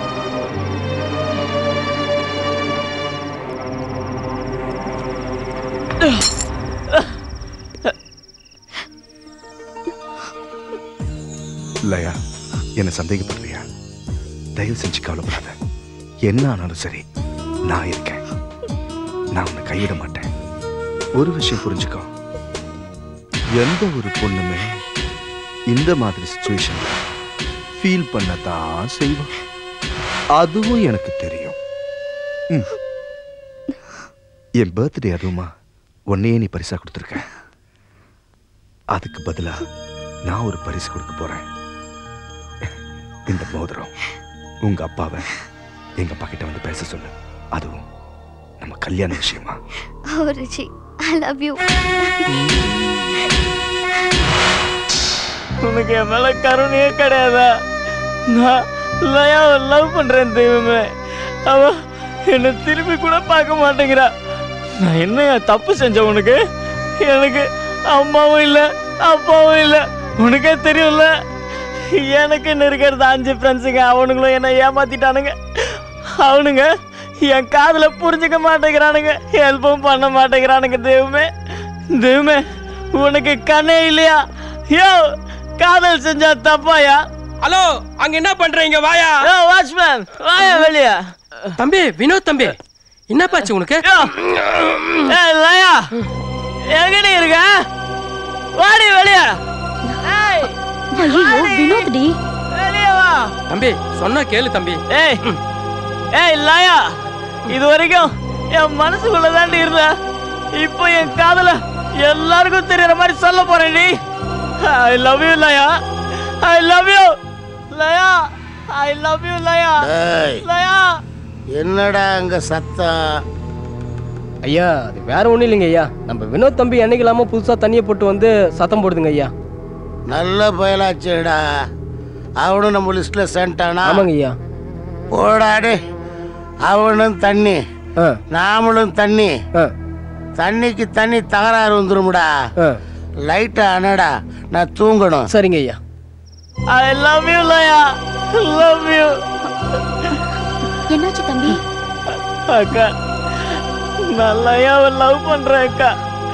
லயா என்ன சந்தேகப்படுறியா தயவு செஞ்சு கவலைப்படாத என்ன ஆனாலும் சரி நான் இருக்கேன் நான் உன்னை கைவிட மாட்டேன் ஒரு விஷயம் புரிஞ்சுக்கோ எந்த ஒரு பொண்ணுமே இந்த மாதிரி சுச்சுவேஷன்ல ஃபீல் பண்ணத்தான் செய்வான் அதுவும் எனக்கு தெரியும் ம். என் பர்த்டே அதுவுமா உன்னையே நீ பரிசா கொடுத்துருக்க அதுக்கு பதிலா நான் ஒரு பரிசு கொடுக்க போறேன் இந்த மோதிரம் உங்க அப்பாவை எங்க அப்பா கிட்ட வந்து பேச சொல்லு அதுவும் நம்ம கல்யாண விஷயமா Oh, Richie, I love you. உனக்கு என் மேல கருணையே கிடையாதா நான் லயாவை லவ் பண்றேன் தெய்வமே அவ என்னை திரும்பி கூட பார்க்க மாட்டேங்கிறா நான் என்ன தப்பு செஞ்சேன் உனக்கு எனக்கு அம்மாவும் இல்லை அப்பாவும் இல்லை உனக்கே தெரியும்ல எனக்கு என்ன இருக்கிறது அஞ்சு ஃப்ரெண்ட்ஸுங்க அவனுங்களும் என்னை ஏமாத்திட்டானுங்க அவனுங்க என் காதுல புரிஞ்சுக்க மாட்டேங்கிறானுங்க ஹெல்ப்பும் பண்ண மாட்டேங்கிறானுங்க தெய்வமே தெய்வமே உனக்கு கண்ணே இல்லையா யோ காதல் செஞ்சா தப்பாயா ஹலோ அங்க என்ன பண்றீங்க வாயா யோ வாட்ச்மேன் வாயா வெளிய தம்பி வினோத் தம்பி என்னப்பாச்சு உனக்கு ஏய் லயா எங்கடி இருக்க வாடி வெளிய ஏய் ஐயோ வினோத் டி வெளிய வா தம்பி சொன்னா கேளு தம்பி ஏய் ஏய் லயா இது வரைக்கும் என் மனசுக்குள்ள தாண்டி இருந்த இப்போ என் காதல எல்லாருக்கும் தெரியற மாதிரி சொல்ல போறேன் நீ ஐ love you Laya I love you Laya I love you லயா டேய். லயா என்னடா அங்க சத்தம் ஐயா அது வேற ஒண்ணும் இல்லைங்க ஐயா நம்ம வினோத் தம்பி என்னைக்கு இல்லாம புதுசா தண்ணியை போட்டு வந்து சத்தம் போடுதுங்க ஐயா நல்ல பயலாச்சேடா அவனும் நம்ம லிஸ்ட்ல சேர்ந்துட்டானா ஆமாங்க ஐயா போடாடே அவனும் தண்ணி நாமளும் தண்ணி தண்ணிக்கு தண்ணி தகராறு வந்துரும்டா லைட்டா அனடா நான் தூங்கணும் சரிங்க ஐயா I love you Laya love you என்னாச்சு தம்பி அக்கா நான் லயாவை லவ் பண்றேன் அக்கா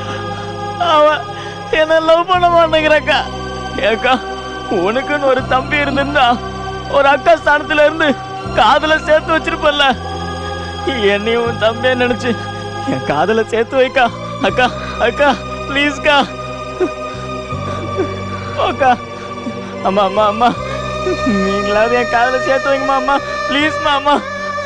அவ என்ன லவ் பண்ண மாட்டேங்கிறக்கா ஏக்கா உனக்குன்னு ஒரு தம்பி இருந்திருந்தா ஒரு அக்கா ஸ்தானத்துல இருந்து காதல சேர்த்து வச்சிருப்பல்ல என்னையும் உன் தம்பியை நினைச்சு என் காதல சேர்த்து வைக்கா அக்கா அக்கா ப்ளீஸ்க்கா ஓக்கா அம்மா அம்மா அம்மா நீங்களாவது என் காதில் சேர்த்து வைங்கம்மா அம்மா ப்ளீஸ்மா அம்மா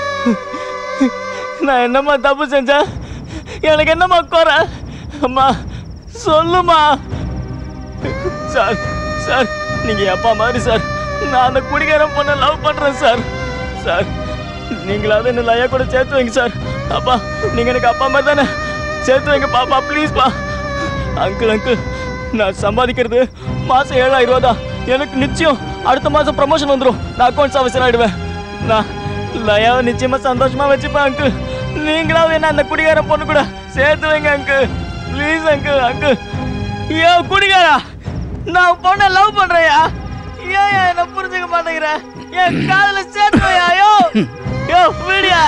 நான் என்னம்மா தப்பு செஞ்சேன் எனக்கு என்னம்மா குறை அம்மா சொல்லுமா சார் சார் நீங்க என் அப்பா மாதிரி சார் நான் அந்த குடிகாரன் பொண்ணை லவ் பண்றேன் சார் சார் நீங்களாவது என்ன லையா கூட சேர்த்து வைங்க சார் அப்பா நீங்க எனக்கு அப்பா மாதிரி தானே சேர்த்து வைங்க பாப்பா ப்ளீஸ்ப்பா அங்கிள் அங்கிள் நான் சம்பாதிக்கிறது மாசம் ஏழாயிரம் ரூபா தான் எனக்கு நிச்சயம் அடுத்த மாசம் ப்ரமோஷன் வந்துடும் நான் அக்கௌண்ட்ஸ் ஆஃபீஸர் ஆயிடுவேன் நான் லயாவை நிச்சயமா சந்தோஷமா வச்சுப்பேன் அங்கிள் நீங்களாவது என்ன அந்த குடிகார பொண்ணு கூட சேர்த்து வைங்க அங்கிள் ப்ளீஸ் அங்கிள் அங்கிள் ஐயோ குடிகாரா நான் பொண்ணை லவ் பண்றேயா ஏன் ஏன் என்ன புரிஞ்சுக்க மாட்டேங்கிற என் காதுல சேர்த்து வையா யோ யோ வீடியா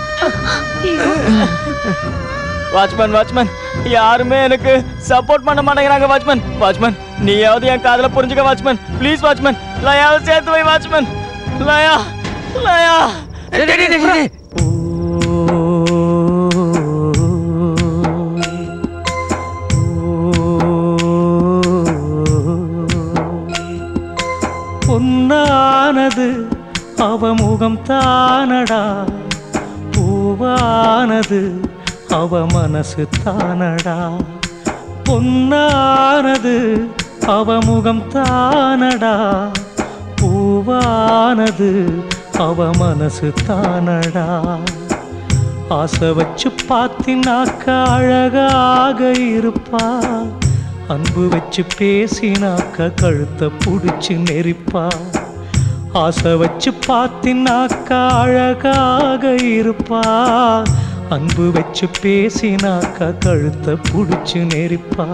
வாட்ச்மேன் வாட்ச்மேன் யாருமே எனக்கு சப்போர்ட் பண்ண மாட்டேங்கிறாங்க வாட்ச்மேன் வாட்ச்மேன் நீயாவது என் காதுல புரிஞ்சுக்க வாட்ச்மேன் ப்ளீஸ் வாட்ச்மேன் லயாவை சேர்த்து வை வாட்ச்மேன் லயா லயா பொன்னானது அவ முகம் தானடா பூவானது அவ மனசு தானடா பொன்னானது அவ முகம் தானடா பூவானது அவ மனசு தானடா ஆசை வச்சு பார்த்தினாக்க அழகாக இருப்பா அன்பு வச்சு பேசினாக்க கழுத்தை புடிச்சு நெரிப்பா ஆசை வச்சு பார்த்தினாக்க அழகாக இருப்பா அன்பு வச்சு பேசினாக்க கழுத்தை புடிச்சு நெரிப்பா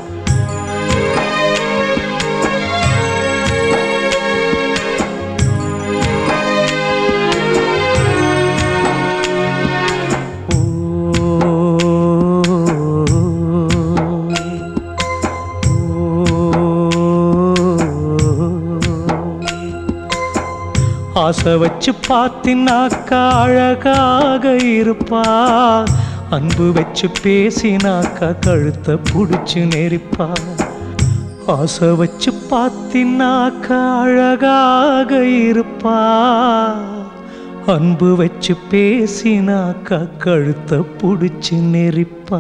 ஆசை வச்சு பார்த்தினாக்க அழகாக இருப்பா அன்பு வச்சு பேசினாக்க கழுத்தை புடிச்சு நெரிப்பா ஆசை வச்சு பார்த்தினாக்க அழகாக இருப்பா அன்பு வச்சு பேசினாக்க கழுத்தை புடிச்சு நெரிப்பா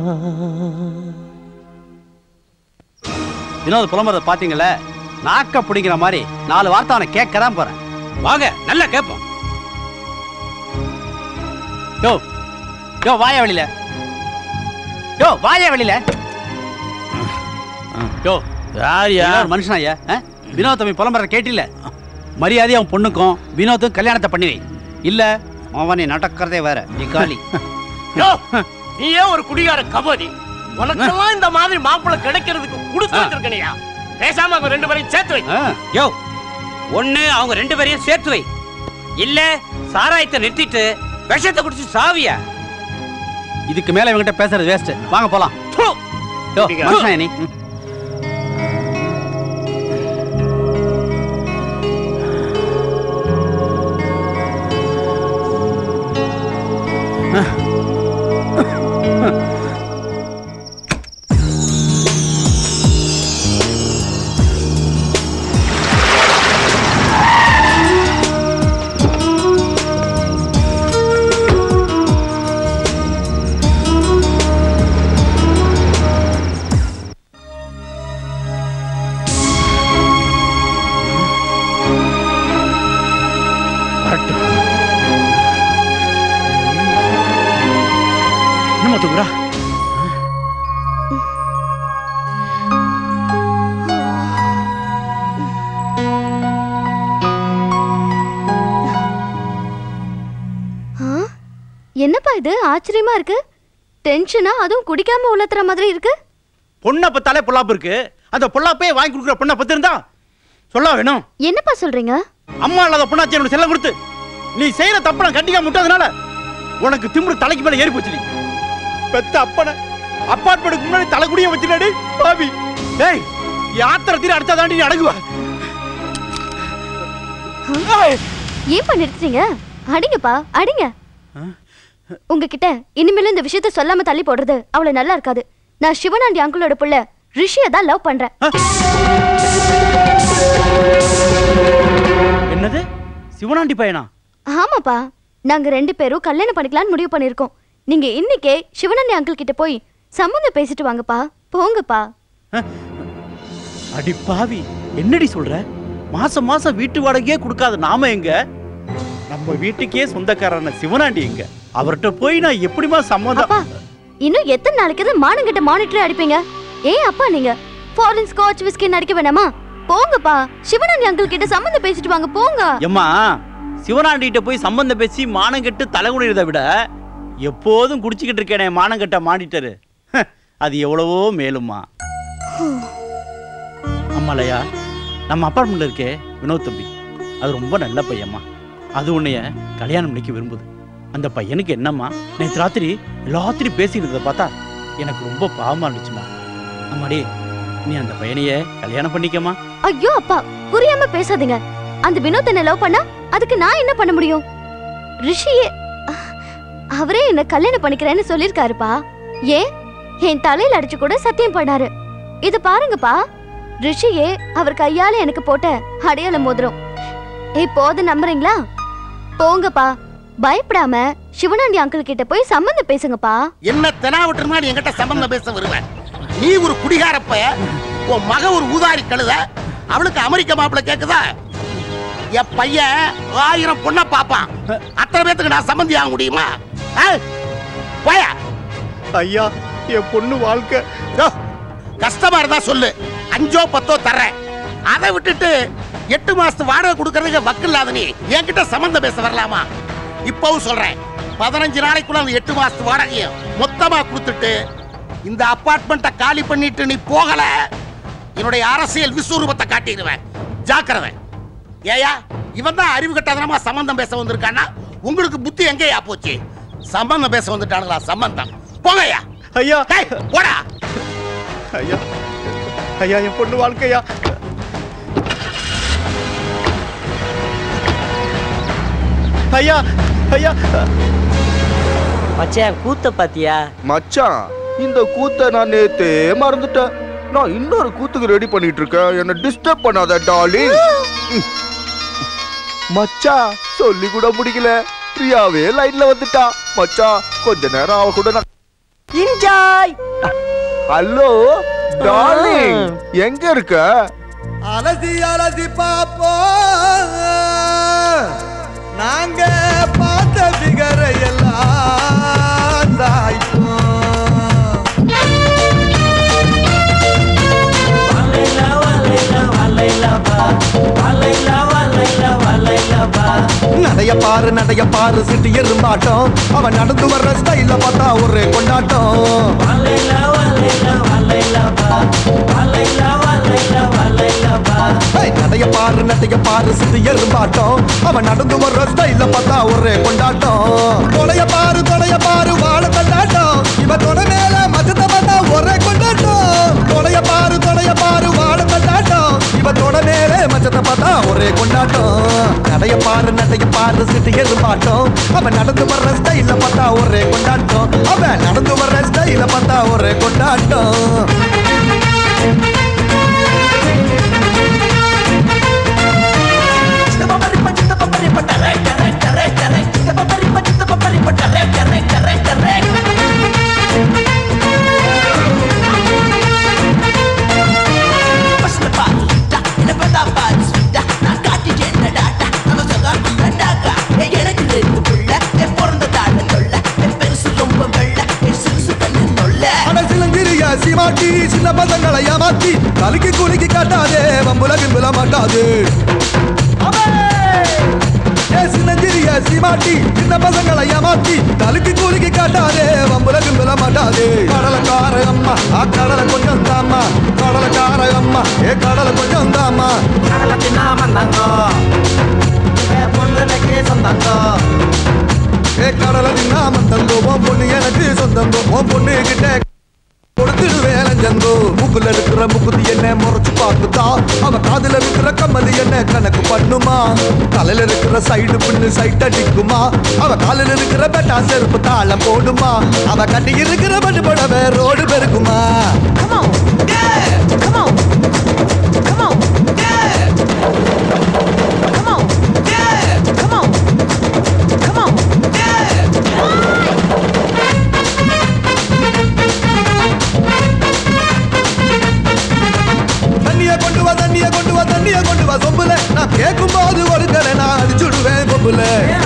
வினோத் புலம்புறத பாத்தீங்கல்ல நாக்க பிடிக்கிற மாதிரி நாலு வார்த்தை அவனை கேட்க தான் போறேன் வாங்க நல்லா கேட்போம் யோ யோ வாயா வெளியில யோ வாயா வெளியில யோ யார்யா? நீ ஒரு மனுஷனா ஐயா ஆ? வினோத் தம்பி புலம்புற கேட்டில்ல மரியாதையா அவன் பொண்ணுக்கும் வினோத்தும் கல்யாணத்தை பண்ணி வை இல்ல அவனை நடக்கிறதே வேற நீ காலி யோ நீ ஏன் ஒரு குடிகார கபடி உனக்கெல்லாம் இந்த மாதிரி மாப்பிள்ளை கிடைக்கிறதுக்கு கொடுத்து வச்சிருக்கனையா பேசாம அவங்க ரெண்டு பேரையும் சேர்த்து வை யோ ஒண்ணு அவங்க ரெண்டு பேரையும் சேர்த்து வை இல்ல சாராயத்தை நிறுத்திட்டு விஷத்தை குடிச்சு சாவியா இதுக்கு மேல இவங்கிட்ட பேசுறது வேஸ்ட் வாங்க போலாம் யோ மனுஷனா நீ ம். என்னம்மா தூக்குறா ஆ? என்னப்பா இது ஆச்சரியமா இருக்கு டென்ஷனா அதுவும் குடிக்காம உலத்துற மாதிரி இருக்கு பொண்ணை பத்தாலே பொல்லாப்பு இருக்கு அந்த பொல்லாப்பே வாங்கி கொடுக்குற பொண்ணை பத்து இருந்தா சொல்ல வேணும் என்னப்பா சொல்றீங்க அம்மா இல்லாத பொண்ணாச்சி எனக்கு செல்லம் கொடுத்து நீ செய்யற தப்பு நான் கண்டிக்காம விட்டதுனால உனக்கு திமிரு தலைக்கு மேல ஏறி போச்சு நீ பெத்த அப்பனை அப்பார்ட்மெண்ட்டுக்கு முன்னாடி தலைக்குடிய வச்சுடாடி பாவி டேய் யாத்திரத்தில் அடிச்சா தாண்டி நீ அடங்குவ ஏன்பா நிறுத்துறீங்க அடிங்கப்பா அடிங்க உங்ககிட்ட இனிமேலும் இந்த விஷயத்த சொல்லாம தள்ளி போடுறது அவ்வளவு நல்லா இருக்காது நான் சிவனாண்டி அங்கிளோட புள்ள ரிஷியை தான் லவ் பண்றேன் என்னது சிவனாண்டி பையனா ஆமாப்பா நாங்க ரெண்டு பேரும் கல்யாணம் பண்ணிக்கலாம்னு முடிவு பண்ணிருக்கோம் நீங்க இன்னைக்கே சிவனாண்டி அங்கிள் கிட்ட போய் சம்மந்தம் பேசிட்டு வாங்கப்பா போங்கப்பா அடி பாவி என்னடி சொல்ற மாசம் மாசம் வீட்டு வாடகையே கொடுக்காத நாம எங்க நம்ம வீட்டுக்கே சொந்தக்காரன சிவனாண்டி எங்க அவர்கிட்ட போய் நான் எப்படிமா சம்மதம் இன்னும் எத்தனை நாளைக்கு தான் மானங்கிட்ட மானிட்டர் அடிப்பீங்க ஏன் அப்பா நீங்க ஃபாரின் ஸ்காட்ச் விஸ்கி அடிக்க வேணாமா போங்கப்பா சிவனாண்டி அங்கிள் கிட்ட சம்மந்தம் பேசிட்டு வாங்க போங்க எம்மா சிவனாண்டிகிட்ட போய் சம்பந்தம் பேசி மானம் கெட்டு தலைகுனிறதை விட எப்போதும் குடிச்சுக்கிட்டு இருக்கேனே மானம் கெட்ட மானிட்டரு ஹ, அது எவ்வளவோ மேலுமா அம்மாலையா நம்ம அப்பார்ட்மெண்ட்ல இருக்கே வினோத் தம்பி அது ரொம்ப நல்ல பையன்மா அது உன்னைய கல்யாணம் பண்ணிக்க விரும்புது அந்த பையனுக்கு என்னம்மா நேற்று ராத்திரி எல்லாத்திரியும் பேசிக்கிறத பார்த்தா எனக்கு ரொம்ப பாவமா இருந்துச்சுமா அம்மாடி நீ அந்த பையனையே கல்யாணம் பண்ணிக்கமா ஐயோ அப்பா புரியாம பேசாதீங்க அந்த வினோத் என்ன லவ் பண்ணா அதுக்கு நான் என்ன பண்ண முடியும் ரிஷியே அவரே என்ன கல்யாணம் பண்ணிக்கிறேன்னு சொல்லிருக்காருப்பா ஏன் என் தலையில அடிச்சு கூட சத்தியம் பண்ணாரு இது பாருங்கப்பா ரிஷியே அவர் கையால எனக்கு போட்ட அடையாள மோதிரம் இப்போது நம்புறீங்களா போங்கப்பா பயப்படாம சிவனாண்டி அங்கிள் கிட்ட போய் சம்மந்தம் பேசுங்கப்பா என்ன தெனாவட்டு மாதிரி என்கிட்ட சம்பந்தம் பேச வருவேன் நீ ஒரு குடிகாரப்ப உன் மக ஒரு ஊதாரி கழுத அவளுக்கு அமெரிக்க மாப்பிள்ள கேக்குதா என் பையன் ஆயிரம் பொண்ண பாப்பான் அத்தனை பேத்துக்கு நான் சம்பந்தி ஆக முடியுமா ஆ? போயா ஐயா என் பொண்ணு வாழ்க்கை யோ, கஷ்டமா இருந்தா சொல்லு அஞ்சோ பத்தோ தர்றேன் அதை விட்டுட்டு எட்டு மாசத்து வாடகை கொடுக்கறதுக்கு வக்கு இல்லாத நீ என்கிட்ட சம்மந்தம் பேச வரலாமா இப்பவும் சொல்றேன் பதினஞ்சு நாளைக்குள்ள அந்த எட்டு மாசத்து வாடகையும் மொத்தமா கொடுத்துட்டு இந்த அபார்ட்மெண்ட்டை காலி பண்ணிட்டு நீ போகல என்னுடைய அரசியல் விஸ்வரூபத்தை காட்டிடுவேன் ஜாக்கிரதை ஏயா இவன் தான் அறிவு கட்டாதனமா சம்பந்தம் பேச வந்திருக்கான்னா உங்களுக்கு புத்தி எங்கேயா போச்சு சம்பந்தம் பேச வந்துட்டானுங்களா சம்பந்தம் போங்கய்யா ஐயா போடா ஐயா ஐயா என் பொண்ணு வாழ்க்கையா ஐயா ஐயா மச்சான் கூத்த பாத்தியா மச்சான் இந்த கூத்த நான் நேத்தே மறந்துட்டேன் நான் இன்னொரு கூத்துக்கு ரெடி பண்ணிட்டு இருக்கேன் என்ன டிஸ்டர்ப் பண்ணாத டார்லிங் மச்சான் சொல்லி கூட முடிக்கல பிரியாவே லைன்ல வந்துட்டா மச்சான் கொஞ்ச நேரம் அவ கூட நான் என்ஜாய் ஹலோ டார்லிங் எங்க இருக்க அலசி அலசி பாப்போம் நாங்க பார்த்த பிகரை எல்லாம் தாய்ப்போம் நடைய பாரு நடைய பாரு சிட்டி எறும்பாட்டம் அவன் நடந்து வர்ற ஸ்டைல பார்த்தா ஒரே கொண்டாட்டம் ஏய், நடைய பாரு நடைய பாரு சிட்டி எறும்பாட்டம் அவன் நடந்து வர்ற ஸ்டைல பார்த்தா ஒரே கொண்டாட்டம் தொலைய பாரு தொலைய பாரு வாழ கொண்டாட்டம் இவ தொலை மேல மச்சத்தை பார்த்தா ஒரே கொண்டாட்டம் தொலைய பாரு தொலைய பாரு வாழ கொண்டாட்டம் இவ தொலை மேல மச்சத்தை பார்த்தா ஒரே கொண்டாட்டம் நடைய பாரு நடைய பாரு சிட்டி எறும்பாட்டம் அவன் நடந்து வர்ற ஸ்டைல பார்த்தா ஒரே கொண்டாட்டம் அவன் நடந்து வர்ற ஸ்டைல பார்த்தா ஒரே கொண்டாட்டம் சிலங்கிரியா சீமாட்டி சின்ன பசங்களை ஏமாத்தி கலுக்கி குலுக்கி காட்டாதே வம்புல கிம்புல மாட்டாது ஏ சின்னஞ்சிரிய சீமாட்டி சின்ன பசங்களை ஏமாத்தி கலுக்கி குலுக்கி காட்டாதே வம்புல கிம்புல மாட்டாது கடலக்கார அம்மா ஆ கடலை கொஞ்சம் தாமா கடலக்கார அம்மா ஏ கடலை கொஞ்சம் தாமா கடலை தின்னா வந்தாங்க பொண்ணுக்கு சொந்தாங்க ஏ கடலை தின்னா வந்தங்கோ உன் பொண்ணு எனக்கு சொந்தங்கோ உன் பொண்ணு கிட்ட கொடுத்துடுவேலஞ்சந்தோ மூக்குல இருக்கிற முக்குதி என்ன முறைச்சு பார்க்குதா அவ காதுல இருக்கிற கம்மலி என்ன கணக்கு பண்ணுமா தலையில இருக்கிற சைடு பின்னு சைட் அடிக்குமா அவ காலில் இருக்கிற பெட்டா செருப்பு தாளம் போடுமா அவ கட்டி இருக்கிற படுபடவே ரோடு பெருக்குமா தண்ணிய கொண்டு வா தண்ணிய கொண்டு வா தண்ணிய கொண்டு வா சொம்புல நான் கேட்கும் போது ஒருத்தரை நான் அடிச்சுடுவேன் கொம்புல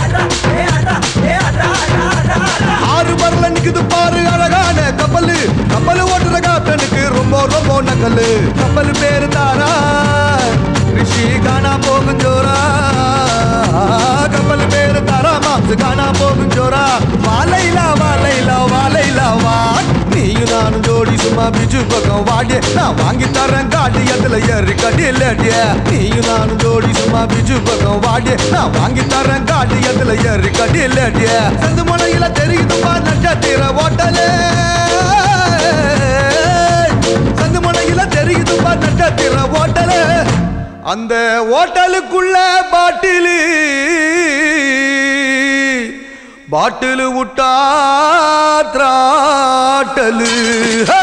ஆறு பரல நிக்குது பாரு அழகான கப்பலு கப்பல் ஓட்டுற காத்தனுக்கு ரொம்ப ரொம்ப நக்கலு கப்பல் பேரு தாரா ரிஷி காணா போகும் ஜோரா கப்பல் பேரு தாரா மாசு காணா போகும் ஜோரா வாலைலா வாலைலா வாலைலா வா நீயும் நானும் ஜோடி சும்மா பிஜு பக்கம் வாடிய நான் வாங்கி தரேன் காட்டி அதுல ஏறி கடியலடிய நீயும் நானும் ஜோடி சும்மா பிஜு பக்கம் வாடிய நான் வாங்கி தரேன் காட்டி அதுல ஏறி கடியலடிய சந்து முனையில தெரியுதுமா நட்சத்திர ஓட்டலே சந்து முனையில தெரியுதுமா நட்சத்திர ஓட்டலே அந்த ஓட்டலுக்குள்ள பாட்டிலு பாட்டிலு விட்டா திராட்டலு ஹே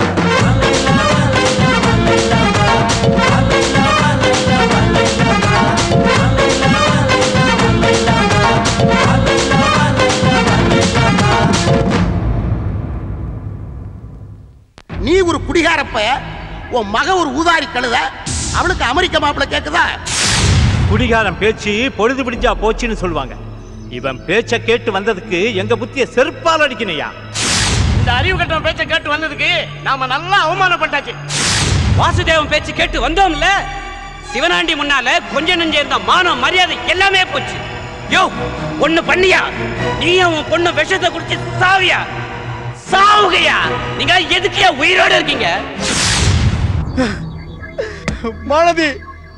நீ ஒரு குடிகாரப்ப உன் மக ஒரு ஊதாரி கழுத அவளுக்கு அமெரிக்க மாப்பிள்ள கேக்குதா குடிகாரன் பேச்சு பொழுது பிடிச்சா போச்சுன்னு சொல்லுவாங்க இவன் பேச்ச கேட்டு வந்ததுக்கு எங்க புத்திய செருப்பால் அடிக்கணையா இந்த அறிவு கட்டவன் பேச்ச கேட்டு வந்ததுக்கு நாம நல்லா அவமானப்பட்டாச்சு வாசுதேவன் பேச்சு கேட்டு வந்தோம்ல சிவனாண்டி முன்னால கொஞ்ச நெஞ்ச இருந்த மானம் மரியாதை எல்லாமே போச்சு யோ ஒண்ணு பண்ணியா நீயும் உன் பொண்ணு விஷத்தை குடிச்சு சாவியா சாவுகையா நீங்க எதுக்கியா உயிரோட இருக்கீங்க மாலதி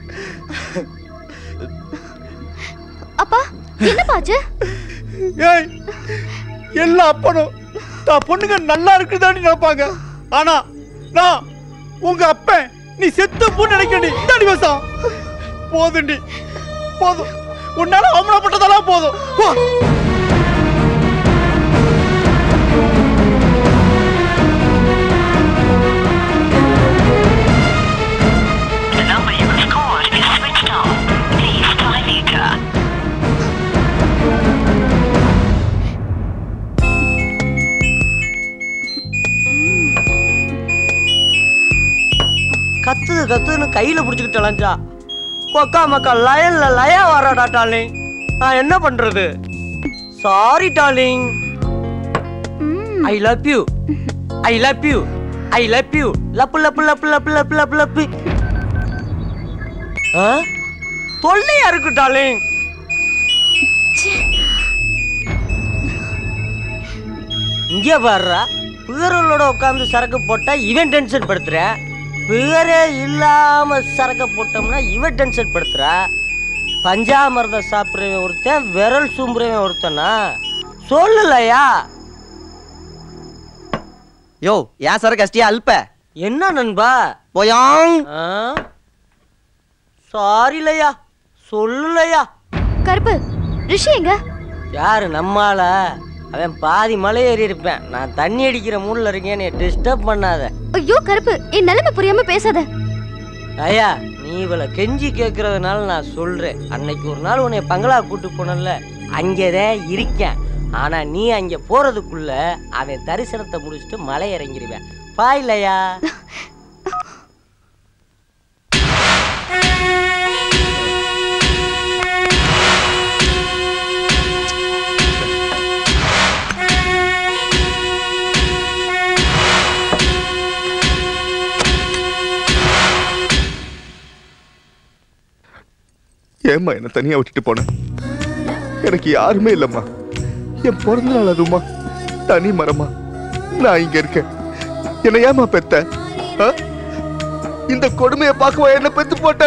அப்பா என்னப்பாச்சு ஏய் எல்லா அப்பனும் தான் பொண்ணுங்க நல்லா இருக்குதான்னு நினைப்பாங்க ஆனா நான் உங்க அப்பன் நீ செத்து பூ நினைக்கடி இந்த அடிவசம் போதுண்டி போதும் உன்னால அவமானப்பட்டதெல்லாம் போதும் போ கத்துது கத்துன்னு கையில புடிச்சுக்கிட்டு அலைஞ்சா கொக்கா மக்கா லயன்ல லயா வராடா டார்லிங் நான் என்ன பண்றது sorry darling I love you I love you I love you லப்பு லப்பு லப்பு லப்பு லப்பு லப்பு லப்பு ஆ? தொல்லையா இருக்கு டார்லிங் இங்கே பாருடா பிகரோட உட்காந்து சரக்கு போட்டா இவன் டென்ஷன் படுத்துற பிகரே இல்லாம சரக்கு போட்டோம்னா இவன் டென்ஷன் படுத்துறா பஞ்சாமிர்தம் சாப்பிட்றவன் ஒருத்தன் விரல் சூம்புறவன் ஒருத்தனா சொல்லலையா யோ ஏன் சரக்கு அஷ்டியா அல்ப என்ன நண்பா போயாங் சாரிலையா சொல்லலையா கருப்பு ரிஷி எங்க யாரு நம்மால அவன் பாதி மலை ஏறி இருப்பேன் நான் தண்ணி அடிக்கிற மூட்ல இருக்கேன் நீ டிஸ்டர்ப் பண்ணாத ஐயோ கருப்பு என் நிலைமை புரியாம பேசாத ஐயா நீ இவளை கெஞ்சி கேட்கறதுனால நான் சொல்றேன் அன்னைக்கு ஒரு நாள் உன்னை பங்களா கூட்டு போனல அங்கேதான் இருக்கேன் ஆனா நீ அங்க போறதுக்குள்ள அவன் தரிசனத்தை முடிச்சுட்டு மலை இறங்கிடுவேன் பாயில்லையா ஏம்மா என்ன தனியா விட்டுட்டு போன எனக்கு யாருமே இல்லம்மா என் பிறந்த நாள் அதுமா தனி மரமா நான் இங்க இருக்கேன் என்ன ஏமா பெத்த ஆ? இந்த கொடுமையை பார்க்கவா என்ன பெத்து போட்ட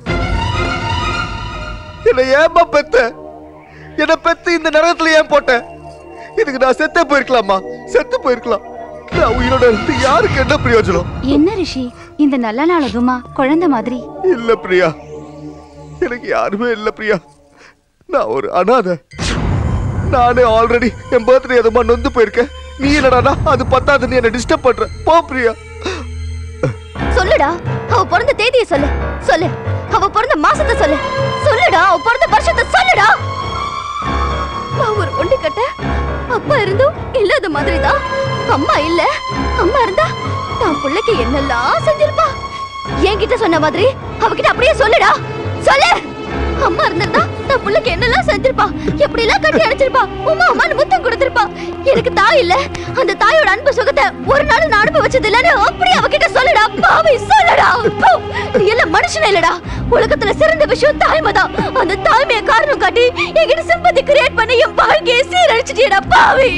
என்ன ஏமா பெத்த என்ன பெத்து இந்த நரகத்துல ஏன் போட்ட இதுக்கு நான் செத்தே போயிருக்கலாமா செத்து போயிருக்கலாம் நான் உயிரோட இருந்து யாருக்கு என்ன பிரயோஜனம் என்ன ரிஷி இந்த நல்ல நாள் அதுமா குழந்தை மாதிரி இல்ல பிரியா எனக்கு யாருமே இல்ல பிரியா நான் ஒரு அனாதை நானே ஆல்ரெடி என் பர்த்டே அதுமா நொந்து போயிருக்கேன் நீ என்னடானா அது பத்தாதுன்னு என்ன டிஸ்டர்ப் பண்ற போ பிரியா சொல்லுடா அவ பிறந்த தேதியை சொல்லு சொல்லு அவ பிறந்த மாசத்தை சொல்லு சொல்லுடா அவ பிறந்த வருஷத்தை சொல்லுடா நான் ஒரு பொண்ணு கட்ட அப்பா இருந்தும் இல்லாத மாதிரிதான் அம்மா இல்ல அம்மா இருந்தா நான் பிள்ளைக்கு என்னெல்லாம் செஞ்சிருப்பா என்கிட்ட சொன்ன மாதிரி அவகிட்ட அப்படியே சொல்லுடா சொல்லு அம்மா இருந்திருந்தா நான் பிள்ளைக்கு என்னெல்லாம் செஞ்சிருப்பா எப்படி எல்லாம் கட்டி அடைச்சிருப்பா உமா அம்மான்னு முத்தம் கொடுத்திருப்பா எனக்கு தாய் இல்ல அந்த தாயோட அன்பு சுகத்தை ஒரு நாள் நான் அனுபவிச்சது இல்லன்னு அப்படி அவகிட்ட சொல்லுடா பாவி சொல்லுடா போ. நீ எல்லாம் மனுஷனே இல்லடா உலகத்துல சிறந்த விஷயம் தாய்மை தான் அந்த தாய்மையை காரணம் காட்டி என்கிட்ட சிம்பத்தி கிரியேட் பண்ணி என் வாழ்க்கையை சீரழிச்சிட்டியடா பாவி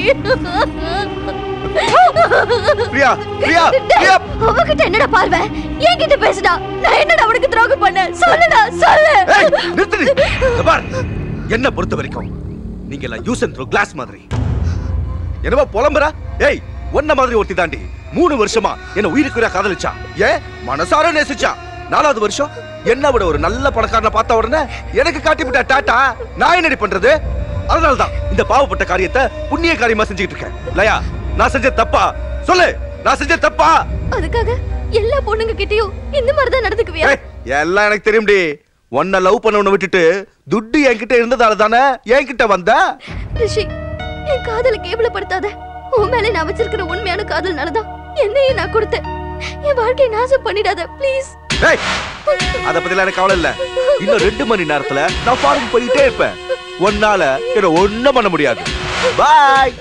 பிரியா பிரியா பிரியா அவகிட்ட என்னடா பார்வை என்கிட்ட பேசுடா நான் என்னடா அவனுக்கு துரோகம் பண்ணேன் சொல்லுடா சொல்லு நிறுத்துடி இங்க பார் என்ன பொறுத்த வரைக்கும் நீங்க எல்லாம் யூஸ் அண்ட் த்ரோ கிளாஸ் மாதிரி என்னவா புலம்புற ஏய் ஒன்ன மாதிரி ஒருத்தி தாண்டி மூணு வருஷமா என்ன உயிருக்குறியா காதலிச்சா ஏன் மனசார நேசிச்சா நாலாவது வருஷம் என்ன விட ஒரு நல்ல பணக்காரனை பார்த்த உடனே எனக்கு காட்டி விட்டா டாட்டா நான் என்னடி பண்றது அதனாலதான் இந்த பாவப்பட்ட காரியத்தை புண்ணிய காரியமா செஞ்சுக்கிட்டு இருக்கேன் லயா நான் செஞ்ச தப்பா சொல்லு நான் செஞ்ச தப்பா அதுக்காக எல்லா பொண்ணுங்க கிட்டயும் இந்த மாதிரி தான் நடந்துக்குவியா ஏய், எல்லாம் எனக்கு தெரியும்டி உன்னை லவ் பண்ணவனை விட்டுட்டு துட்டு என்கிட்ட இருந்ததால தானே என்கிட்ட வந்த ரிஷி என் காதலை கேவலப்படுத்தாத உன் மேல நான் வச்சிருக்கிற உண்மையான காதல்னாலதான் என்னையும் நான் கொடுத்தேன் என் வாழ்க்கையை நாசம் பண்ணிடாத ப்ளீஸ் ஏய், அத பத்திலாம் எனக்கு கவலை இல்ல இன்னும் ரெண்டு மணி நேரத்துல நான் ஃபாரின் போயிட்டே இருப்பேன் உன்னால என்ன ஒண்ணும் பண்ண முடியாது பாய்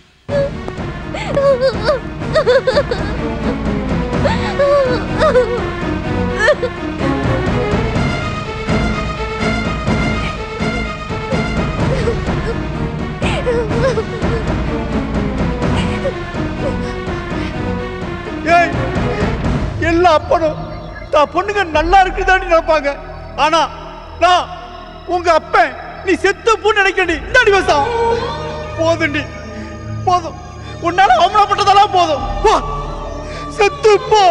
ஏய் எல்லா அப்பனும் தான் பொண்ணுங்க நல்லா இருக்குதான்னு நினைப்பாங்க ஆனா நான் உங்க அப்பன் நீ செத்து பூ நினைக்கடி இந்தாடி வசம் போதுண்டி போதும் உன்னால அவமானப்பட்டதெல்லாம் போதும் போ செத்து போ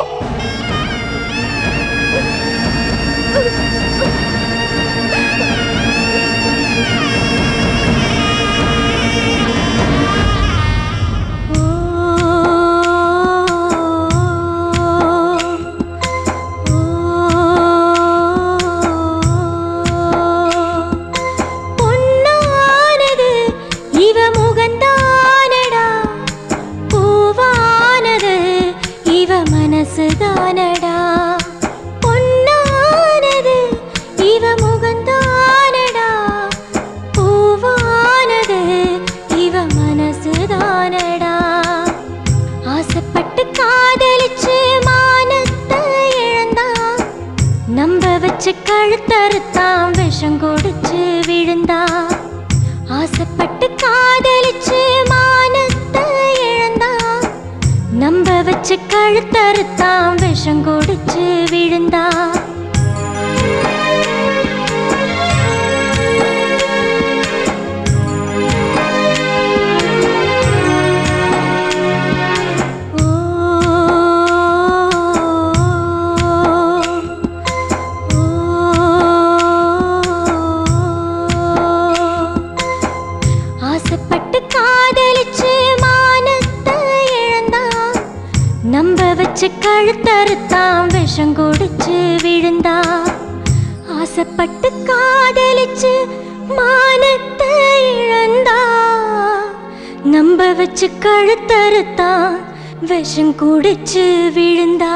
பொன்னானது இவ முகந்தானடா பூவானது இவ மனசுதானடா பொன்னானது இவ முகந்தானடா பூவானது இவ மனசுதானடா ஆசைப்பட்டு காதலிச்சு மானத்தை இழந்தா நம்ப வச்சு கழுத்தறுத்தான் விஷம் கொடுச்சு விழுந்தா ஆசைப்பட்டு காதலிச்சு மானத்தை இழந்தா நம்ப வச்சு கழுத்தறுத்தான் விஷம் கொடுச்சு விழுந்தா ஆசைப்பட்டு காதலிச்சு மானத்தை இழந்தா நம்ப வச்சு கழுத்தறுத்தான் விஷம் குடிச்சு விழுந்தா ஆசைப்பட்டு காதலிச்சு மானத்தை இழந்தா நம்ப வச்சு கழுத்தறுத்தான் விஷம் குடிச்சு விழுந்தா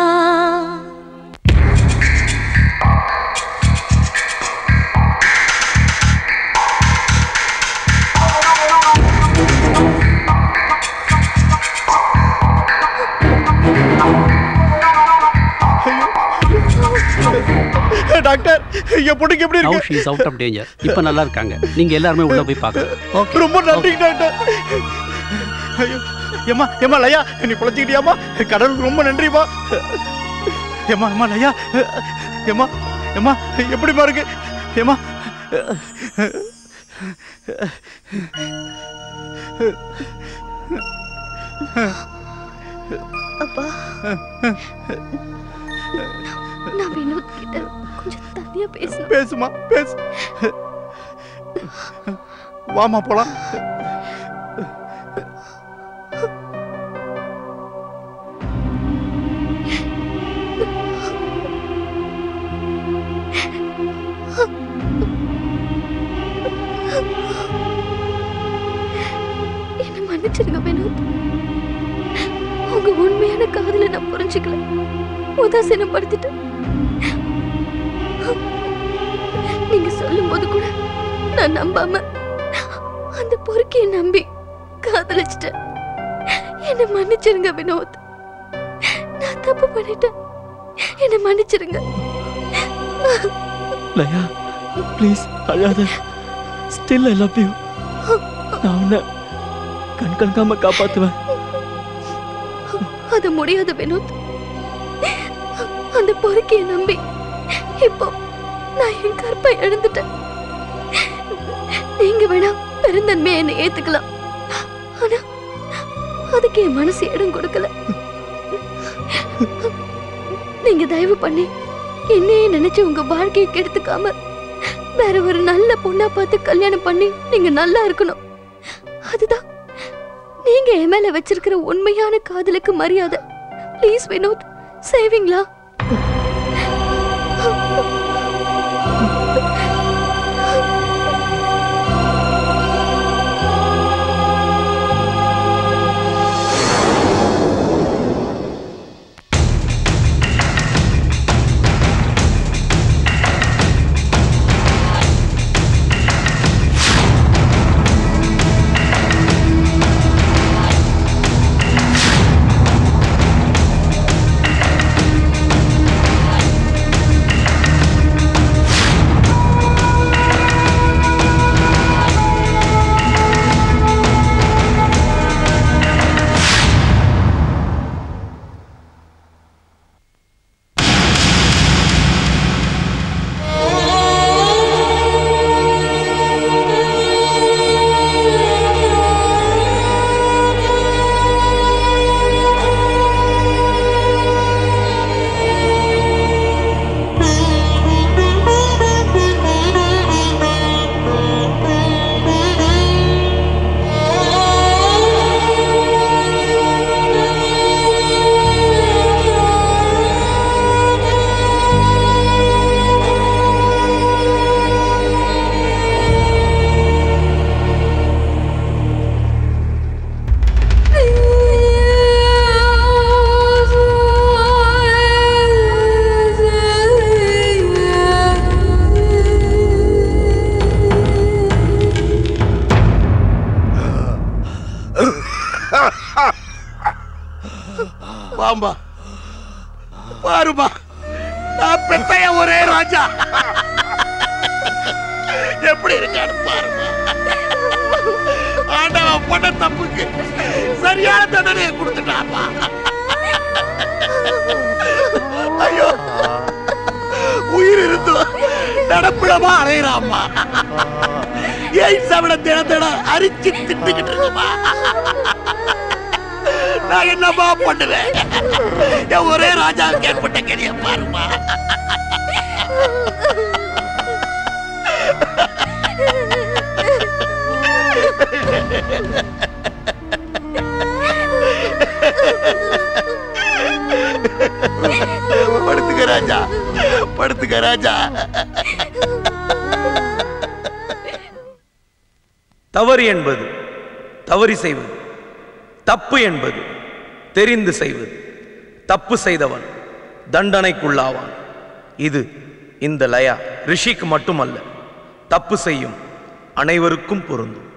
டாக்டர் என் பொண்ணுக்கு எப்படி நவ் இருக்கு she is out of danger இப்போ நல்லா இருக்காங்க நீங்க எல்லாருமே உள்ள போய் பார்க்க ரொம்ப நன்றி டாக்டர் ஐயோ ஏம்மா ஏம்மா லயா நீ பொழைச்சிக்கிட்டியாம்மா கடவுளுக்கு ரொம்ப நன்றிம்மா ஏம்மா ஏம்மா லயா ஏம்மா ஏம்மா எப்படிம்மா இருக்கு ஏம்மா அப்பா நான் வினோத் கிட்ட கொஞ்சம் தனியா பேசணும் பேசுமா பேசு வாமா போலாம் என்ன மன்னிச்சிருங்க வினோத் உங்க உண்மையான காதலை நான் புரிஞ்சுக்கல உதாசீனப்படுத்திட்டேன் நீங்க சொல்லும் போது கூட நான் நம்பாம அந்த பொறுக்கியை நம்பி காதலிச்சிட்டேன் என்ன மன்னிச்சிருங்க வினோத் நான் தப்பு பண்ணிட்டேன் என்ன மன்னிச்சிருங்க லயா ப்ளீஸ் அழாத ஸ்டில் ஐ லவ் யூ நான் உன்னை கண் கலங்காம காப்பாத்துவேன் அது முடியாது வினோத் அந்த பொறுக்கியை நம்பி இப்போ நான் என் கற்பை இழந்துட்டேன் நீங்க வேணா பெருந்தன்மையை என்னை ஏத்துக்கலாம் ஆனா அதுக்கு என் மனசு இடம் கொடுக்கல நீங்க தயவு பண்ணி என்னையே நினைச்சு உங்க வாழ்க்கையை கெடுத்துக்காம வேற ஒரு நல்ல பொண்ணா பார்த்து கல்யாணம் பண்ணி நீங்க நல்லா இருக்கணும் அதுதான் நீங்க என் மேல வச்சிருக்கிற உண்மையான காதலுக்கு மரியாதை ப்ளீஸ் வினோத் சேவிங்களா வாம்பா பாருமா நான் பெத்தைய ஒரே ராஜா எப்படி இருக்கான்னு பாருமா ஆண்டவன் பண்ண தப்புக்கு சரியான தண்டனையை கொடுத்துட்டாப்பா ஐயோ உயிர் இருந்தும் நடப்பிடமா அலையிறாம்மா ஏன் சவட தின தினம் அரிச்சு திட்டுக்கிட்டு இருக்குமா நான் என்னமா பண்ணுவேன் என் ஒரே ராஜாவுக்கு ஏற்பட்ட கெடிய பாருமா படுத்துக்க ராஜா படுத்துக்க ராஜா தவறு என்பது தவறி செய்வது தப்பு என்பது தெரிந்து செய்வது தப்பு செய்தவன் தண்டனைக்குள்ளாவான் இது இந்த லயா ரிஷிக்கு மட்டுமல்ல தப்பு செய்யும் அனைவருக்கும் பொருந்தும்